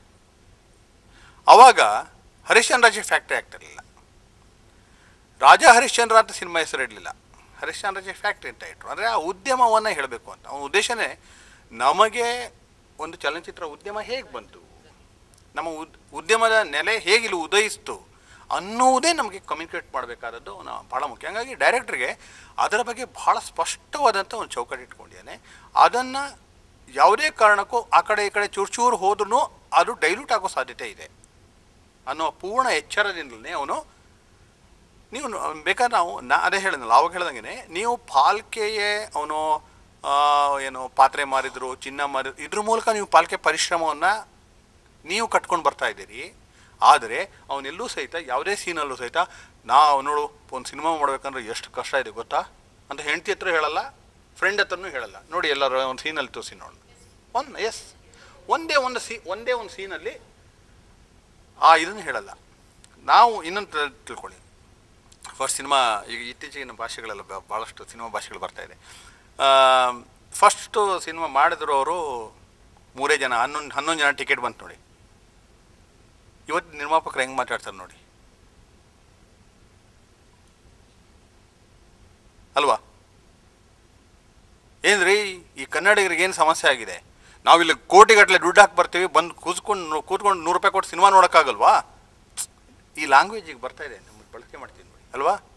ಅವಾಗ ಹರಿಶ್ಚಂದ್ರಾಜಿ ಫ್ಯಾಕ್ಟ್ರಿ ಆಗ್ತಿರಲಿಲ್ಲ ರಾಜ ಹರಿಶ್ಚಂದ್ರ ಅಂತ ಸಿನಿಮಾ ಹೆಸರು ಇಡಲಿಲ್ಲ ಹರಿಶ್ಚಂದ್ರಾಜಿ ಫ್ಯಾಕ್ಟ್ರಿ ಅಂತ ಇಟ್ಟರು ಅಂದರೆ ಆ ಉದ್ಯಮವನ್ನು ಹೇಳಬೇಕು ಅಂತ ಅವನ ಉದ್ದೇಶನೇ ನಮಗೆ ಒಂದು ಚಲನಚಿತ್ರ ಉದ್ಯಮ ಹೇಗೆ ಬಂತು ನಮ್ಮ ಉದ್ ಉದ್ಯಮದ ನೆಲೆ ಹೇಗೆ ಇಲ್ಲಿ ಉದಯಿಸ್ತು ಅನ್ನುವುದೇ ನಮಗೆ ಕಮ್ಯುನಿಕೇಟ್ ಮಾಡಬೇಕಾದದ್ದು ನಾ ಭಾಳ ಮುಖ್ಯ ಹಾಗಾಗಿ ಡೈರೆಕ್ಟ್ರಿಗೆ ಅದರ ಬಗ್ಗೆ ಭಾಳ ಸ್ಪಷ್ಟವಾದಂಥ ಒಂದು ಚೌಕಟ್ಟು ಇಟ್ಕೊಂಡಿದ್ದಾನೆ ಅದನ್ನು ಯಾವುದೇ ಕಾರಣಕ್ಕೂ ಆ ಕಡೆ ಈ ಕಡೆ ಚೂರು ಚೂರು ಹೋದ್ರೂ ಅದು ಡೈಲ್ಯೂಟ್ ಆಗೋ ಸಾಧ್ಯತೆ ಇದೆ ಅನ್ನೋ ಪೂರ್ಣ ಎಚ್ಚರದಿಂದಲೇ ಅವನು ನೀವು ನ- ಬೇಕಾದ್ರೆ ನಾವು ನಾ ಅದೇ ಹೇಳಿದ್ನಲ್ಲ ಅವಾಗ ಹೇಳ್ದಂಗೆ ನೀವು ಪಾಲ್ಕೆಯೇ ಅವನು ಏನು ಪಾತ್ರೆ ಮಾರಿದ್ರು ಚಿನ್ನ ಮಾರಿದ್ರು ಇದ್ರ ಮೂಲಕ ನೀವು ಪಾಲ್ಕೆ ಪರಿಶ್ರಮವನ್ನು ನೀವು ಕಟ್ಕೊಂಡು ಬರ್ತಾ ಇದ್ದೀರಿ ಆದರೆ ಅವನೆಲ್ಲೂ ಸಹಿತ ಯಾವುದೇ ಸೀನಲ್ಲೂ ಸಹಿತ ನಾವು ನೋಡು ಒಂದು ಸಿನಿಮಾ ಮಾಡ್ಬೇಕಂದ್ರೆ ಎಷ್ಟು ಕಷ್ಟ ಇದೆ ಗೊತ್ತಾ ಅಂತ ಹೆಂಡತಿ ಹತ್ರ ಹೇಳಲ್ಲ ಫ್ರೆಂಡ್ ಹತ್ರನೂ ಹೇಳಲ್ಲ ನೋಡಿ ಎಲ್ಲರೂ ಒಂದು ಸೀನಲ್ಲಿ ತೋರಿಸಿ ನೋಡು ಒಂದು ಎಸ್ ಒಂದೇ ಒಂದು ಸೀ ಒಂದೇ ಒಂದು ಸೀನಲ್ಲಿ ಆ ಇದನ್ನು ಹೇಳಲ್ಲ ನಾವು ಇನ್ನೊಂದು ತ- ತಿಳ್ಕೊಳ್ಳಿ ಫಸ್ಟ್ ಸಿನಿಮಾ ಈಗ ಇತ್ತೀಚಿನ ಭಾಷೆಗಳೆಲ್ಲ ಬ- ಭಾಳಷ್ಟು ಸಿನಿಮಾ ಭಾಷೆಗಳು ಬರ್ತಾ ಇದೆ ಫಸ್ಟು ಸಿನಿಮಾ ಮಾಡಿದ್ರು ಅವರು ಮೂರೇ ಜನ ಹನ್ನೊಂದು ಹನ್ನೊಂದು ಜನ ಟಿಕೆಟ್ ಬಂತು ನೋಡಿ ಇವತ್ತು ನಿರ್ಮಾಪಕರು ಹೆಂಗೆ ಮಾತಾಡ್ತಾರೆ ನೋಡಿ ಅಲ್ವಾ ಏನ್ರಿ ಈ ಕನ್ನಡಿಗರಿಗೆ ಏನು ಸಮಸ್ಯೆ ಆಗಿದೆ ನಾವಿಲ್ಲಿ ಕೋಟಿಗಟ್ಟಲೆ ದುಡ್ಡು ಹಾಕಿ ಬರ್ತೀವಿ ಬಂದು ಕೂತ್ಕೊಂಡು ಕೂತ್ಕೊಂಡು ನೂರು ರೂಪಾಯಿ ಕೊಟ್ಟು ಸಿನಿಮಾ ನೋಡೋಕ್ಕಾಗಲ್ವಾ ಈ ಲ್ಯಾಂಗ್ವೇಜಿಗೆ ಬರ್ತಾ ಇದೆ ನಮಗೆ ಬಳಕೆ ಮಾಡ್ತೀವಿ ನೋಡಿ ಅಲ್ವಾ